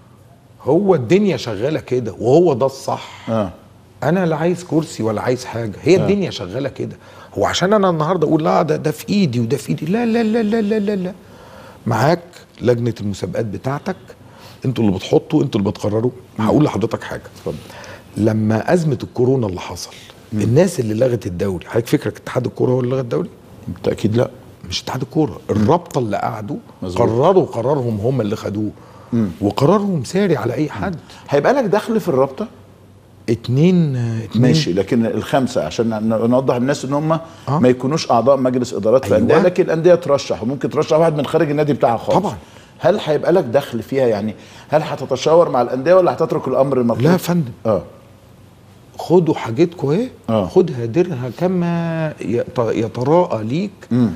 Speaker 2: هو الدنيا شغاله كده وهو ده الصح
Speaker 1: اه
Speaker 2: انا لا عايز كرسي ولا عايز حاجه هي الدنيا شغاله كده هو عشان انا النهارده اقول لا ده ده في ايدي وده في ايدي لا لا لا لا لا لا, لا. معاك لجنه المسابقات بتاعتك انتوا اللي بتحطوا انتوا اللي بتقرروا هقول لحضرتك حاجه
Speaker 1: اتفضل
Speaker 2: لما ازمه الكورونا اللي حصل الناس اللي لغت الدوري حضرتك فكرك اتحاد الكوره هو اللي لغى الدوري
Speaker 1: بالتاكيد لا
Speaker 2: مش اتحاد الكوره الرابطه اللي قعدوا
Speaker 1: مظبوط.
Speaker 2: قرروا قرارهم هم اللي خدوه وقرارهم ساري على اي حد
Speaker 1: هيبقى لك دخل في الرابطه
Speaker 2: اتنين اتنين
Speaker 1: ماشي لكن الخمسه عشان ن- نوضح الناس ان هم
Speaker 2: آه.
Speaker 1: ما يكونوش اعضاء مجلس ادارات في
Speaker 2: أيوة.
Speaker 1: انديه لكن الانديه ترشح وممكن ترشح واحد من خارج النادي بتاعها خالص
Speaker 2: طبعا.
Speaker 1: هل هيبقى لك دخل فيها يعني هل هتتشاور مع الانديه ولا هتترك الامر المطلوب
Speaker 2: لا يا فندم
Speaker 1: اه
Speaker 2: خدوا حاجتكم اهي
Speaker 1: آه.
Speaker 2: خدها ديرها كما يت- يتراءى ليك
Speaker 1: مم.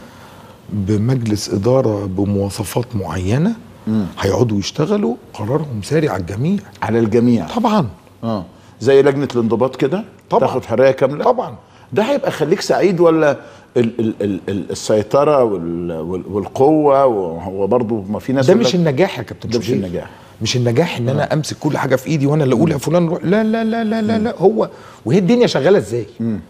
Speaker 2: بمجلس اداره بمواصفات معينه هيقعدوا يشتغلوا قرارهم ساري على الجميع
Speaker 1: على الجميع
Speaker 2: طبعا
Speaker 1: اه زي لجنه الانضباط كده
Speaker 2: طبعا.
Speaker 1: تاخد حريه كامله
Speaker 2: طبعا
Speaker 1: ده هيبقى خليك سعيد ولا ال ال ال ال السيطره وال وال والقوه وهو برضه ما في ناس
Speaker 2: ده
Speaker 1: يقول
Speaker 2: مش
Speaker 1: لك
Speaker 2: النجاح يا كابتن
Speaker 1: ده مش
Speaker 2: شوبير.
Speaker 1: النجاح.
Speaker 2: مش النجاح ان انا امسك كل حاجه في ايدي وانا اللي اقول يا فلان روح لا لا لا لا لا, لا هو وهي الدنيا شغاله ازاي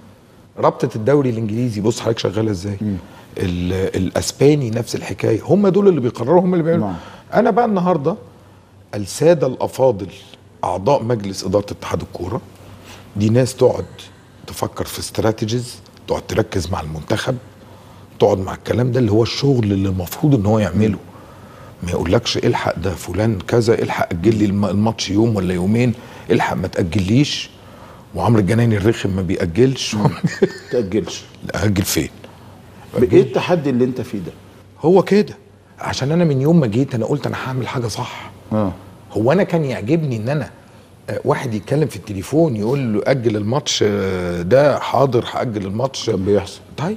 Speaker 2: رابطه الدوري الانجليزي بص حضرتك شغاله ازاي ال- الاسباني نفس الحكايه هم دول اللي بيقرروا هم اللي بيعملوا
Speaker 1: نعم.
Speaker 2: انا بقى النهارده الساده الافاضل اعضاء مجلس اداره اتحاد الكوره دي ناس تقعد تفكر في استراتيجيز تقعد تركز مع المنتخب تقعد مع الكلام ده اللي هو الشغل اللي المفروض ان هو يعمله ما يقولكش الحق ده فلان كذا الحق اجل لي الم- الماتش يوم ولا يومين الحق ما تاجليش وعمرو الجنايني الرخم ما بيأجلش
Speaker 1: تاجلش
Speaker 2: لا اجل فين
Speaker 1: ايه التحدي اللي انت فيه ده
Speaker 2: هو كده عشان انا من يوم ما جيت انا قلت انا هعمل حاجه صح
Speaker 1: اه
Speaker 2: هو انا كان يعجبني ان انا آه، واحد يتكلم في التليفون يقول له اجل الماتش آه، ده حاضر هاجل الماتش
Speaker 1: كان بيحصل
Speaker 2: طيب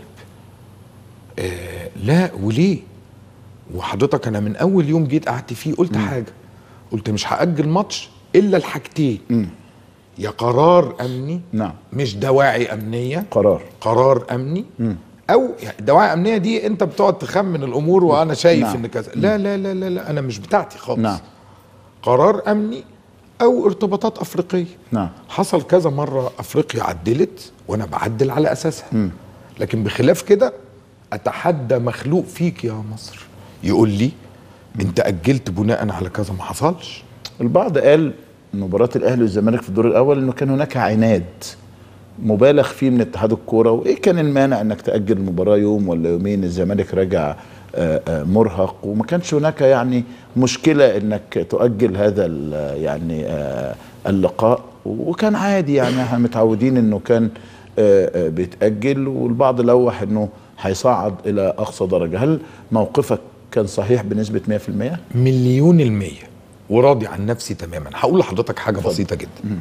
Speaker 2: آه لا وليه وحضرتك انا من اول يوم جيت قعدت فيه قلت حاجه قلت مش هاجل ماتش الا الحاجتين يا قرار امني
Speaker 1: نعم
Speaker 2: مش دواعي امنيه
Speaker 1: قرار
Speaker 2: قرار امني او يعني دواعي امنيه دي انت بتقعد تخمن الامور وانا شايف
Speaker 1: نعم.
Speaker 2: ان كذا لا لا لا لا لا انا مش بتاعتي خالص
Speaker 1: نعم.
Speaker 2: قرار امني او ارتباطات افريقيه
Speaker 1: نعم.
Speaker 2: حصل كذا مره افريقيا عدلت وانا بعدل على اساسها لكن بخلاف كده اتحدى مخلوق فيك يا مصر يقول لي انت اجلت بناء على كذا ما حصلش
Speaker 1: البعض قال مباراة الأهلي والزمالك في الدور الأول إنه كان هناك عناد مبالغ فيه من اتحاد الكورة وإيه كان المانع إنك تأجل المباراة يوم ولا يومين الزمالك راجع آه، آه، مرهق وما كانش هناك يعني مشكلة إنك تؤجل هذا ال- يعني آه، اللقاء وكان عادي يعني احنا متعودين إنه كان آه، آه، بيتأجل والبعض لوح إنه هيصعد إلى أقصى درجة هل موقفك كان صحيح بنسبة 100%؟
Speaker 2: مليون المية وراضي عن نفسي تماما هقول لحضرتك حاجة بسيطة جدا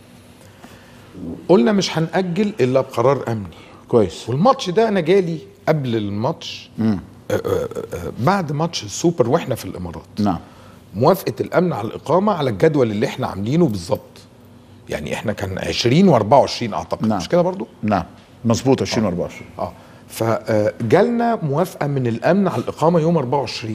Speaker 2: قلنا مش هنأجل إلا بقرار أمني
Speaker 1: كويس
Speaker 2: والماتش ده أنا جالي قبل الماتش آه، آه، آه، بعد ماتش السوبر وإحنا في الإمارات
Speaker 1: نعم
Speaker 2: موافقة الأمن على الإقامة على الجدول اللي إحنا عاملينه بالظبط يعني إحنا كان 20 و24 أعتقد
Speaker 1: نعم.
Speaker 2: مش كده برضو؟
Speaker 1: نعم مظبوط 2024
Speaker 2: اه فجالنا موافقه من الامن على الاقامه يوم 24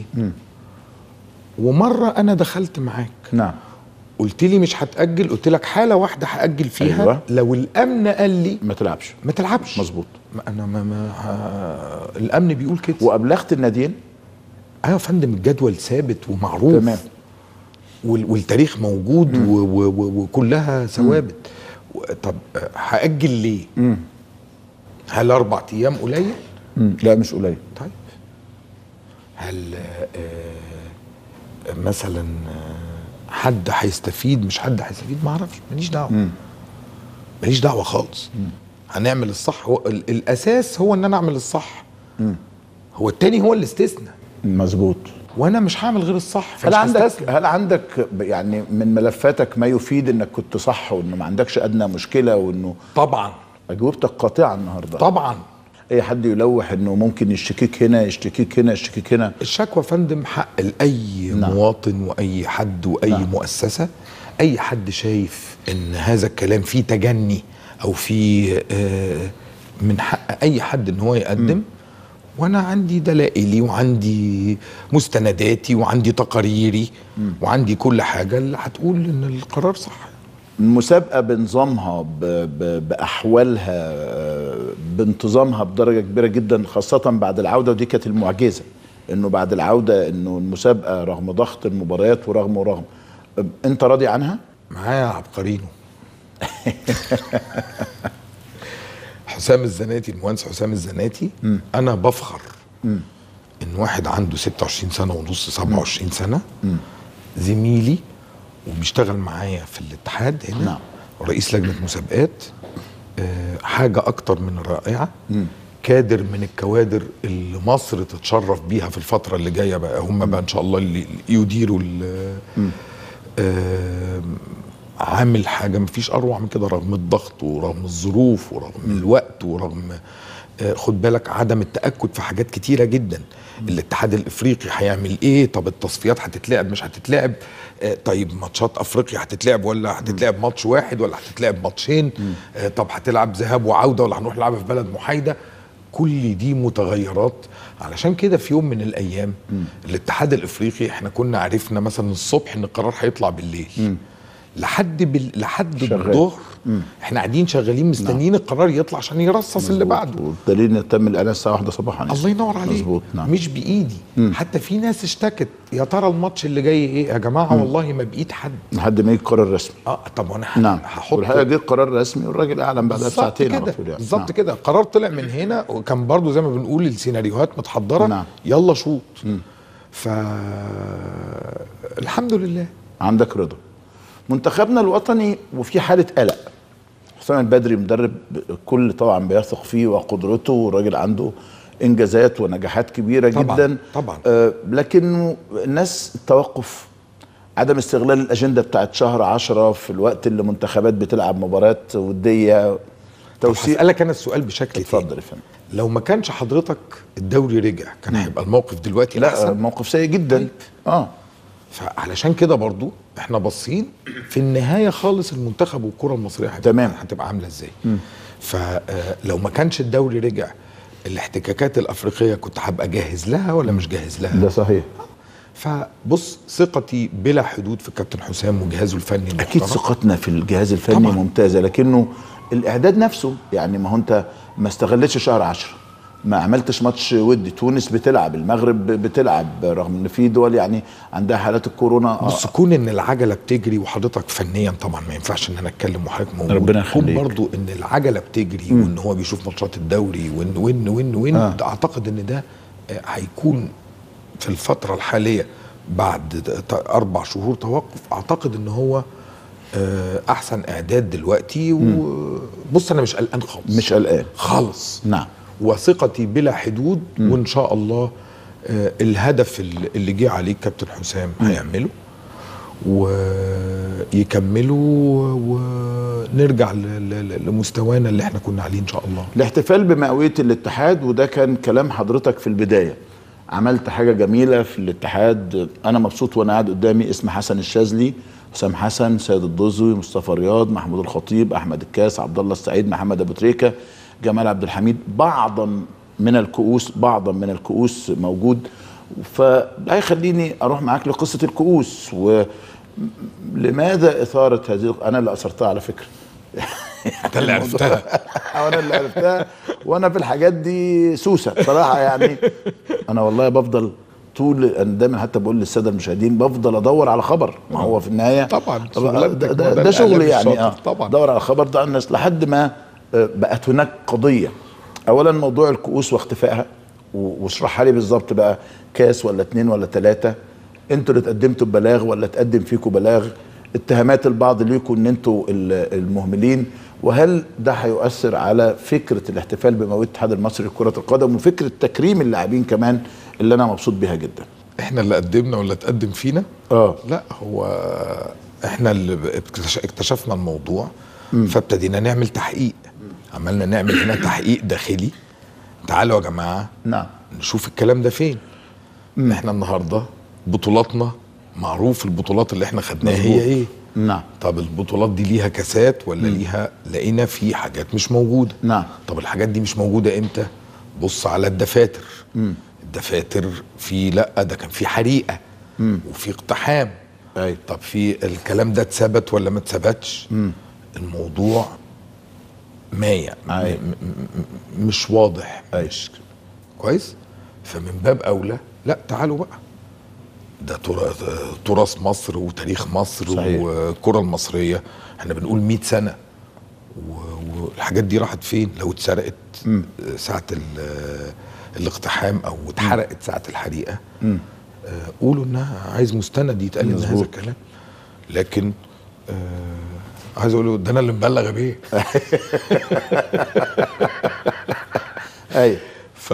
Speaker 2: ومره انا دخلت معاك
Speaker 1: نعم
Speaker 2: قلت لي مش هتاجل قلت لك حاله واحده هاجل فيها
Speaker 1: أيوة.
Speaker 2: لو الامن قال لي
Speaker 1: ما تلعبش
Speaker 2: ما تلعبش
Speaker 1: مظبوط.
Speaker 2: ما انا ما, ما ها الامن بيقول كده
Speaker 1: وابلغت الناديين
Speaker 2: ايوه يا فندم الجدول ثابت ومعروف
Speaker 1: تمام.
Speaker 2: وال- والتاريخ موجود و و و وكلها ثوابت و- طب آه، هاجل ليه؟ هل اربع ايام قليل؟
Speaker 1: لا مش قليل
Speaker 2: طيب هل آه، آه، مثلا آه، حد هيستفيد مش حد هيستفيد ما اعرفش ماليش دعوه ماليش دعوه خالص هنعمل الصح هو ال- الاساس هو ان انا اعمل الصح هو التاني هو الاستثناء
Speaker 1: مظبوط
Speaker 2: وانا مش هعمل غير الصح
Speaker 1: هل
Speaker 2: فمش
Speaker 1: عندك
Speaker 2: هستسلم.
Speaker 1: هل عندك ب- يعني من ملفاتك ما يفيد انك كنت صح وانه ما عندكش ادنى مشكله وانه
Speaker 2: طبعا
Speaker 1: اجوبتك قاطعه النهارده
Speaker 2: طبعا
Speaker 1: اي حد يلوح انه ممكن يشتكيك هنا يشتكيك هنا يشتكيك هنا
Speaker 2: الشكوى يا فندم حق لاي
Speaker 1: نعم.
Speaker 2: مواطن واي حد واي
Speaker 1: نعم.
Speaker 2: مؤسسه اي حد شايف ان هذا الكلام فيه تجني او فيه آه، من حق اي حد ان هو يقدم وانا عندي دلائلي وعندي مستنداتي وعندي تقاريري وعندي كل حاجه اللي هتقول ان القرار صح
Speaker 1: المسابقه بنظامها ب... ب... باحوالها آه، بانتظامها بدرجه كبيره جدا خاصه بعد العوده ودي كانت المعجزه انه بعد العوده انه المسابقه رغم ضغط المباريات ورغم ورغم آه، انت راضي عنها؟
Speaker 2: معايا عبقرينو حسام الزناتي المهندس حسام الزناتي انا بفخر ان واحد عنده 26 سنه ونص 27 سنه زميلي وبيشتغل معايا في الاتحاد هنا
Speaker 1: نعم.
Speaker 2: رئيس لجنه مسابقات آه، حاجه اكتر من رائعه كادر من الكوادر اللي مصر تتشرف بيها في الفتره اللي جايه بقى هم بقى ان شاء الله اللي يديروا ال- آه، عامل حاجه مفيش اروع من كده رغم الضغط ورغم الظروف ورغم الوقت ورغم آه، خد بالك عدم التاكد في حاجات كتيره جدا الاتحاد الافريقي هيعمل ايه طب التصفيات هتتلعب مش هتتلعب آه، طيب ماتشات افريقيا هتتلعب ولا هتتلعب ماتش واحد ولا هتتلعب ماتشين آه، طب هتلعب ذهاب وعوده ولا هنروح نلعبها في بلد محايده كل دي متغيرات علشان كده في يوم من الايام الاتحاد الافريقي احنا كنا عرفنا مثلا الصبح ان القرار هيطلع بالليل لحد بال... لحد
Speaker 1: شغال.
Speaker 2: الظهر احنا قاعدين شغالين مستنيين القرار يطلع عشان يرصص اللي بعده
Speaker 1: والدليل ان تم الاعلان الساعه 1 صباحا
Speaker 2: الله ينور عليك
Speaker 1: مظبوط نعم
Speaker 2: مش بايدي حتى في ناس اشتكت يا ترى الماتش اللي جاي ايه يا جماعه والله ما بايد حد
Speaker 1: لحد ما يجي قرار رسمي
Speaker 2: اه طب وانا ه-
Speaker 1: نعم
Speaker 2: هحط
Speaker 1: والحقيقه جه قرار رسمي والراجل اعلن بعدها
Speaker 2: بالظبط
Speaker 1: بساعتين على
Speaker 2: كده
Speaker 1: طول يعني
Speaker 2: بالظبط
Speaker 1: نعم.
Speaker 2: كده القرار طلع من هنا وكان برضو زي ما بنقول السيناريوهات متحضره
Speaker 1: نعم.
Speaker 2: يلا شوط ف الحمد لله
Speaker 1: عندك رضا منتخبنا الوطني وفي حاله قلق حسام البدري مدرب الكل طبعا بيثق فيه وقدرته والراجل عنده انجازات ونجاحات كبيره
Speaker 2: طبعاً،
Speaker 1: جدا
Speaker 2: طبعاً.
Speaker 1: آه لكنه الناس التوقف عدم استغلال الاجنده بتاعت شهر عشرة في الوقت اللي منتخبات بتلعب مباريات وديه توسيع
Speaker 2: هسألك انا السؤال بشكل
Speaker 1: اتفضل
Speaker 2: تاني
Speaker 1: يا فندم
Speaker 2: لو ما كانش حضرتك الدوري رجع كان هيبقى الموقف دلوقتي
Speaker 1: لا
Speaker 2: احسن
Speaker 1: موقف سيء جدا
Speaker 2: طيب.
Speaker 1: اه
Speaker 2: فعلشان كده برضو احنا باصين في النهايه خالص المنتخب والكره المصريه هتبقى
Speaker 1: تمام.
Speaker 2: هتبقى عامله ازاي فلو ما كانش الدوري رجع الاحتكاكات الافريقيه كنت هبقى جاهز لها ولا مش جاهز لها
Speaker 1: ده صحيح
Speaker 2: فبص ثقتي بلا حدود في الكابتن حسام وجهازه الفني
Speaker 1: اكيد
Speaker 2: المحترم.
Speaker 1: ثقتنا في الجهاز الفني
Speaker 2: طبعاً.
Speaker 1: ممتازه لكنه الاعداد نفسه يعني ما هو انت ما استغلتش شهر عشرة ما عملتش ماتش ودي تونس بتلعب المغرب بتلعب رغم ان في دول يعني عندها حالات الكورونا آه،
Speaker 2: بص كون ان العجله بتجري وحضرتك فنيا طبعا ما ينفعش ان انا اتكلم وحضرتك موجود
Speaker 1: ربنا
Speaker 2: كون
Speaker 1: يخليك.
Speaker 2: برضو ان العجله بتجري وان هو بيشوف ماتشات الدوري وان وان وان وان
Speaker 1: آه.
Speaker 2: ده اعتقد ان ده آه، هيكون في الفتره الحاليه بعد ت- اربع شهور توقف اعتقد ان هو آه، احسن اعداد دلوقتي وبص انا مش قلقان خالص
Speaker 1: مش قلقان
Speaker 2: خالص
Speaker 1: نعم
Speaker 2: وثقتي بلا حدود وان شاء الله آه، الهدف اللي- اللي جه عليه كابتن حسام هيعمله ويكمله ونرجع ل- ل- لمستوانا اللي احنا كنا عليه ان شاء الله
Speaker 1: الاحتفال بمئوية الاتحاد وده كان كلام حضرتك في البداية عملت حاجة جميلة في الاتحاد أنا مبسوط وأنا قاعد قدامي اسم حسن الشاذلي حسام حسن سيد الدزوي مصطفى رياض محمود الخطيب أحمد الكاس عبد الله السعيد محمد أبو تريكة جمال عبد الحميد بعضا من الكؤوس بعضا من الكؤوس موجود فده هيخليني أروح معاك لقصة الكؤوس ولماذا إثارة هذه أنا اللي أثرتها على فكرة
Speaker 2: انت اللي عرفتها
Speaker 1: وانا اللي عرفتها وانا في الحاجات دي سوسه بصراحه يعني انا والله بفضل طول انا دايما حتى بقول للساده المشاهدين بفضل ادور على خبر ما هو في النهايه
Speaker 2: طبعاً،
Speaker 1: ده,
Speaker 2: شغلانتك،
Speaker 1: ده,
Speaker 2: ما
Speaker 1: ده,
Speaker 2: ده
Speaker 1: ده شغل
Speaker 2: الإعلام
Speaker 1: يعني
Speaker 2: الشاطر،
Speaker 1: اه
Speaker 2: طبعاً.
Speaker 1: دور على خبر ده الناس لحد ما آه، بقت هناك قضيه اولا موضوع الكؤوس واختفائها و- واشرحها لي بالظبط بقى كاس ولا اتنين ولا تلاته انتوا اللي تقدمتوا ببلاغ ولا تقدم فيكم بلاغ اتهامات البعض ليكم ان انتوا ال- المهملين وهل ده هيؤثر على فكره الاحتفال بمئويه الاتحاد المصري لكره القدم وفكره تكريم اللاعبين كمان اللي انا مبسوط بيها جدا
Speaker 2: احنا اللي قدمنا ولا تقدم فينا
Speaker 1: اه
Speaker 2: لا هو احنا اللي اكتش- اكتشفنا الموضوع فابتدينا نعمل تحقيق عملنا نعمل هنا تحقيق داخلي تعالوا يا جماعه
Speaker 1: نعم
Speaker 2: نشوف الكلام ده فين احنا النهارده بطولاتنا معروف البطولات اللي احنا خدناها هي
Speaker 1: مظبوط.
Speaker 2: ايه
Speaker 1: نعم
Speaker 2: طب البطولات دي ليها كاسات ولا ليها لقينا في حاجات مش موجوده
Speaker 1: نعم.
Speaker 2: طب الحاجات دي مش موجوده امتى بص على الدفاتر الدفاتر في لا ده كان في حريقه وفي اقتحام
Speaker 1: أيوة.
Speaker 2: طب في الكلام ده اتثبت ولا ما اتثبتش الموضوع مايع م-
Speaker 1: أيوة.
Speaker 2: م- م- مش واضح
Speaker 1: أيوة.
Speaker 2: مش كويس فمن باب اولى لا تعالوا بقى ده تراث تراث مصر وتاريخ مصر
Speaker 1: صحيح.
Speaker 2: والكره المصريه احنا بنقول 100 سنه و- والحاجات دي راحت فين لو اتسرقت ساعه ال- الاقتحام او اتحرقت ساعه الحريقه آه، قولوا انها عايز مستند يتقال ان هذا
Speaker 1: مظبوط.
Speaker 2: الكلام لكن آه عايز اقول له ده انا اللي مبلغ بيه
Speaker 1: ايوه
Speaker 2: ف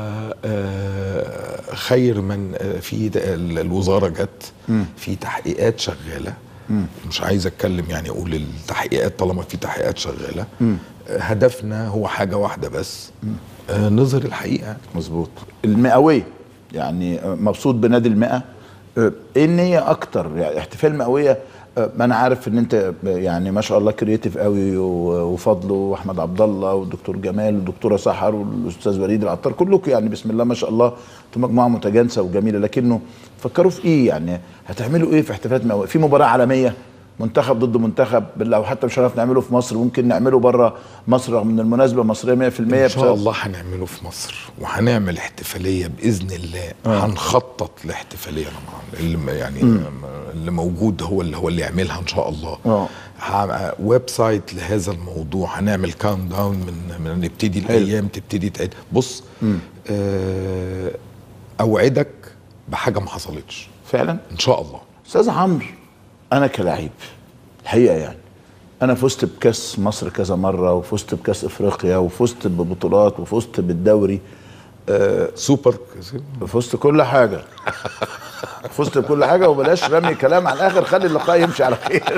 Speaker 2: آه، خير من آه، في د- ال- الوزاره جت في تحقيقات شغاله مش عايز اتكلم يعني اقول التحقيقات طالما في تحقيقات شغاله آه، هدفنا هو حاجه واحده بس آه، نظهر الحقيقه
Speaker 1: مظبوط المئويه يعني مبسوط بنادي المئة آه، ايه النية اكتر يعني احتفال مئوية آه، ما انا عارف ان انت يعني ما شاء الله كرييتيف قوي و- وفضله واحمد عبد الله والدكتور جمال والدكتوره سحر والاستاذ وليد العطار كلكم يعني بسم الله ما شاء الله انتوا مجموعه متجانسه وجميله لكنه فكروا في ايه يعني هتعملوا ايه في احتفالات مئوية في مباراه عالميه منتخب ضد منتخب لو حتى مش هنعرف نعمله في مصر ممكن نعمله بره مصر رغم ان المناسبه مصريه 100%
Speaker 2: ان شاء
Speaker 1: بسبب-
Speaker 2: الله هنعمله في مصر وهنعمل احتفاليه باذن الله
Speaker 1: آه.
Speaker 2: هنخطط لاحتفاليه طبعا اللي م- يعني اللي موجود هو اللي هو اللي يعملها ان شاء الله
Speaker 1: آه.
Speaker 2: ه- ويب سايت لهذا الموضوع هنعمل كاونت داون من من نبتدي
Speaker 1: حلو.
Speaker 2: الايام تبتدي تعد بص آه اوعدك بحاجه ما حصلتش
Speaker 1: فعلا
Speaker 2: ان شاء الله
Speaker 1: استاذ عمرو انا كلاعب الحقيقه يعني انا فزت بكاس مصر كذا مره وفزت بكاس افريقيا وفزت ببطولات وفزت بالدوري
Speaker 2: سوبر
Speaker 1: فزت كل حاجه فزت بكل حاجه وبلاش رمي كلام على الاخر خلي اللقاء يمشي على خير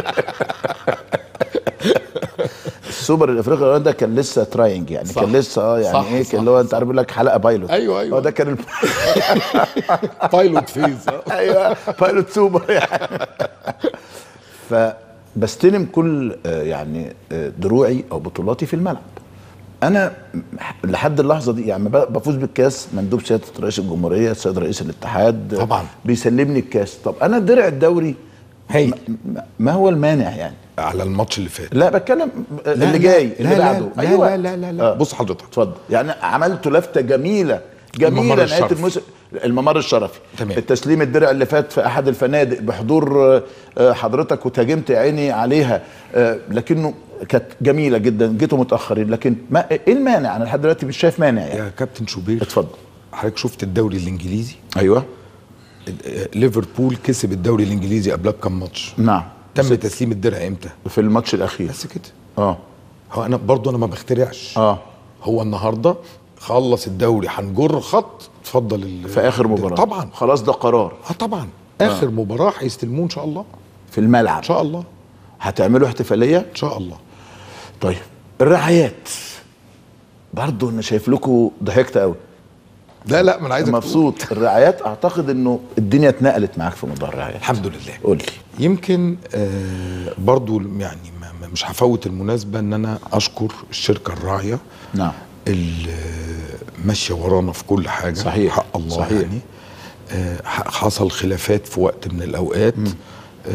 Speaker 1: السوبر الافريقي ده كان لسه تراينج يعني
Speaker 2: صح.
Speaker 1: كان لسه اه يعني
Speaker 2: صح،
Speaker 1: ايه
Speaker 2: صح،
Speaker 1: كان اللي هو انت عارف بيقول لك حلقه بايلوت
Speaker 2: أيوة، أيوة.
Speaker 1: هو ده كان الب...
Speaker 2: بايلوت فيز
Speaker 1: ايوه بايلوت سوبر يعني فبستلم كل آه، يعني آه، دروعي او بطولاتي في الملعب انا لحد اللحظه دي يعني ب- بفوز بالكاس مندوب سياده رئيس الجمهوريه السيد رئيس الاتحاد آه،
Speaker 2: طبعاً.
Speaker 1: بيسلمني الكاس طب انا درع الدوري
Speaker 2: هايل.
Speaker 1: ما- ما هو المانع يعني
Speaker 2: على الماتش اللي فات
Speaker 1: لا بتكلم
Speaker 2: لا،
Speaker 1: اللي
Speaker 2: لا،
Speaker 1: جاي
Speaker 2: لا،
Speaker 1: اللي
Speaker 2: لا،
Speaker 1: بعده
Speaker 2: لا،
Speaker 1: أيوة.
Speaker 2: لا، لا، لا، لا.
Speaker 1: آه.
Speaker 2: بص حضرتك.
Speaker 1: اتفضل يعني عملت لفته جميله
Speaker 2: الممر
Speaker 1: جميله نهايه
Speaker 2: الشرفي.
Speaker 1: الموسم الممر الشرفي
Speaker 2: تمام.
Speaker 1: التسليم الدرع اللي فات في احد الفنادق بحضور آه، آه، حضرتك وتهاجمت عيني عليها آه، لكنه كانت جميله جدا جيتوا متاخرين لكن ما ايه المانع انا لحد دلوقتي مش شايف مانع يعني
Speaker 2: يا كابتن شوبير
Speaker 1: اتفضل
Speaker 2: حضرتك شفت الدوري الانجليزي
Speaker 1: ايوه
Speaker 2: ليفربول كسب الدوري الانجليزي قبلها بكام ماتش
Speaker 1: نعم
Speaker 2: تم تسليم الدرع امتى
Speaker 1: في الماتش الاخير
Speaker 2: بس كده
Speaker 1: اه
Speaker 2: هو انا برضو انا ما بخترعش
Speaker 1: اه
Speaker 2: هو النهارده خلص الدوري هنجر خط اتفضل ال-
Speaker 1: في اخر مباراه
Speaker 2: طبعا
Speaker 1: خلاص ده قرار
Speaker 2: اه طبعا اخر مباراه هيستلموه ان شاء الله
Speaker 1: في الملعب
Speaker 2: ان شاء الله
Speaker 1: هتعملوا احتفاليه
Speaker 2: ان شاء الله
Speaker 1: طيب الرعايات برضه انا شايف لكم ضحكت قوي
Speaker 2: لا لا ما انا عايزك
Speaker 1: مبسوط الرعايات اعتقد انه الدنيا اتنقلت معاك في موضوع الرعايات
Speaker 2: الحمد لله
Speaker 1: قول لي
Speaker 2: يمكن آه برضو يعني ما ما- مش هفوت المناسبه ان انا اشكر الشركه الراعيه
Speaker 1: نعم
Speaker 2: اللي ماشيه ورانا في كل حاجه
Speaker 1: صحيح،
Speaker 2: حق الله
Speaker 1: صحيح.
Speaker 2: يعني آه ح- حصل خلافات في وقت من الاوقات آه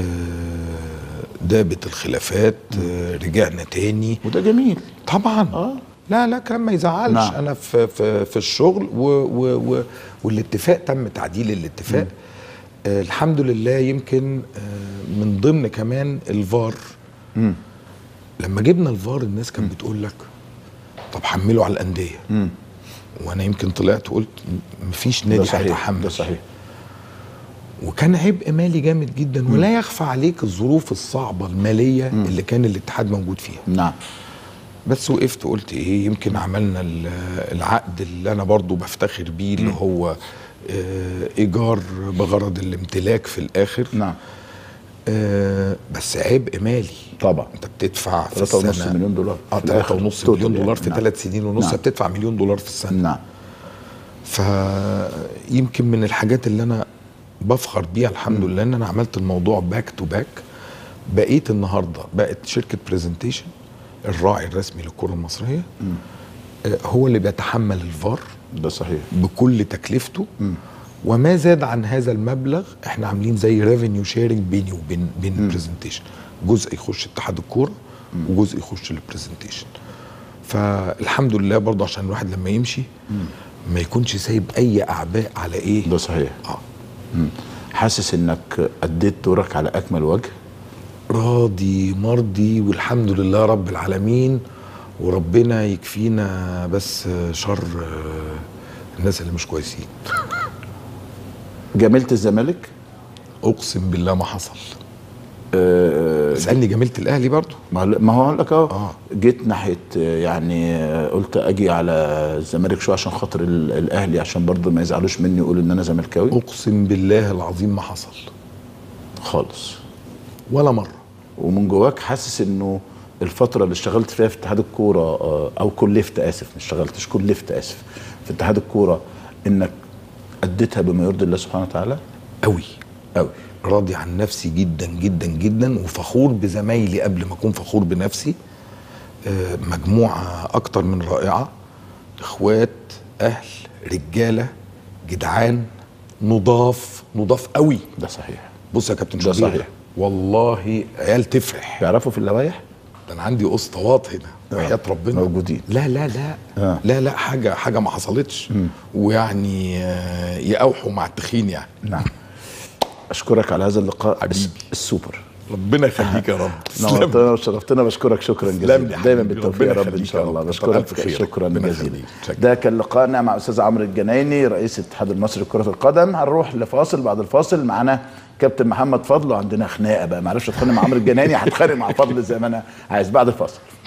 Speaker 2: دابت الخلافات آه رجعنا تاني
Speaker 1: وده جميل
Speaker 2: طبعا
Speaker 1: آه.
Speaker 2: لا لا كلام ما يزعلش
Speaker 1: نعم.
Speaker 2: انا في في في الشغل و و و والاتفاق تم تعديل الاتفاق آه الحمد لله يمكن آه من ضمن كمان الفار لما جبنا الفار الناس كانت بتقول لك طب حملوا على الانديه وانا يمكن طلعت وقلت م- مفيش
Speaker 1: ده
Speaker 2: نادي
Speaker 1: صحيح
Speaker 2: هيتحمل
Speaker 1: ده صحيح
Speaker 2: وكان عبء مالي جامد جدا ولا يخفى عليك الظروف الصعبه الماليه اللي كان الاتحاد موجود فيها
Speaker 1: نعم
Speaker 2: بس وقفت قلت ايه يمكن عملنا ال- العقد اللي انا برضو بفتخر بيه اللي هو آه، ايجار بغرض الامتلاك في الاخر
Speaker 1: نعم
Speaker 2: آه، بس عبء مالي
Speaker 1: طبعا
Speaker 2: انت بتدفع في
Speaker 1: 3.5
Speaker 2: السنه
Speaker 1: مليون دولار
Speaker 2: اه
Speaker 1: في الآخر.
Speaker 2: 3.5
Speaker 1: توتال
Speaker 2: مليون دولار
Speaker 1: يعني.
Speaker 2: في
Speaker 1: نعم.
Speaker 2: ثلاث سنين ونص
Speaker 1: نعم.
Speaker 2: بتدفع مليون دولار في السنه
Speaker 1: نعم
Speaker 2: فيمكن من الحاجات اللي انا بفخر بيها الحمد لله ان انا عملت الموضوع باك تو باك بقيت النهارده بقت شركه برزنتيشن الراعي الرسمي للكره المصريه آه، هو اللي بيتحمل الفار
Speaker 1: ده صحيح
Speaker 2: بكل تكلفته وما زاد عن هذا المبلغ احنا عاملين زي ريفينيو شيرنج بيني وبين بين البرزنتيشن جزء يخش اتحاد الكوره وجزء يخش للبرزنتيشن فالحمد لله برضه عشان الواحد لما يمشي ما يكونش سايب اي اعباء على ايه
Speaker 1: ده صحيح
Speaker 2: اه
Speaker 1: مم. حاسس انك اديت دورك على اكمل وجه
Speaker 2: راضي مرضي والحمد لله رب العالمين وربنا يكفينا بس شر آه، الناس اللي مش كويسين
Speaker 1: جاملت الزمالك
Speaker 2: اقسم بالله ما حصل
Speaker 1: آه،
Speaker 2: اسالني جميله الاهلي برضو
Speaker 1: ما ما هو هقول لك اهو
Speaker 2: آه.
Speaker 1: جيت ناحيه آه، يعني آه، قلت اجي على الزمالك شويه عشان خاطر ال- الاهلي عشان برضه ما يزعلوش مني يقولوا ان انا زملكاوي
Speaker 2: اقسم بالله العظيم ما حصل
Speaker 1: خالص
Speaker 2: ولا مره
Speaker 1: ومن جواك حاسس انه الفتره اللي اشتغلت فيها في اتحاد الكوره آه، او كلفت اسف مش اشتغلتش كلفت اسف في اتحاد الكوره انك اديتها بما يرضي الله سبحانه وتعالى
Speaker 2: قوي
Speaker 1: قوي
Speaker 2: راضي عن نفسي جدا جدا جدا وفخور بزمايلي قبل ما اكون فخور بنفسي آه، مجموعه اكتر من رائعه اخوات اهل رجاله جدعان نضاف نضاف قوي
Speaker 1: ده صحيح
Speaker 2: بص يا كابتن
Speaker 1: ده
Speaker 2: شوبير
Speaker 1: صحيح.
Speaker 2: والله عيال تفرح
Speaker 1: بيعرفوا في اللوائح
Speaker 2: ده انا عندي اسطوات هنا وحياه ربنا
Speaker 1: موجودين.
Speaker 2: لا لا لا
Speaker 1: آه.
Speaker 2: لا لا حاجه حاجه ما حصلتش ويعني آه، يقاوحوا مع التخين يعني
Speaker 1: نعم اشكرك على هذا اللقاء
Speaker 2: حبيبي.
Speaker 1: الس- السوبر
Speaker 2: ربنا يخليك يا رب تسلم.
Speaker 1: نورتنا وشرفتنا بشكرك شكرا
Speaker 2: تسلم لي
Speaker 1: جزيلا
Speaker 2: يا
Speaker 1: دايما
Speaker 2: حبيبي.
Speaker 1: بالتوفيق يا
Speaker 2: ربنا
Speaker 1: رب ان
Speaker 2: يخليك
Speaker 1: شاء
Speaker 2: يا
Speaker 1: الله
Speaker 2: رب.
Speaker 1: بشكرك
Speaker 2: ألف خير.
Speaker 1: شكرا
Speaker 2: ربنا
Speaker 1: جزيلا
Speaker 2: يخليك. شكرا.
Speaker 1: ده كان لقائنا مع استاذ عمرو الجنايني رئيس الاتحاد المصري لكره القدم هنروح لفاصل بعد الفاصل معانا كابتن محمد فضل وعندنا خناقه بقى معرفش اتخانق مع عمرو الجنايني هتخانق مع فضل زي ما انا عايز بعد الفاصل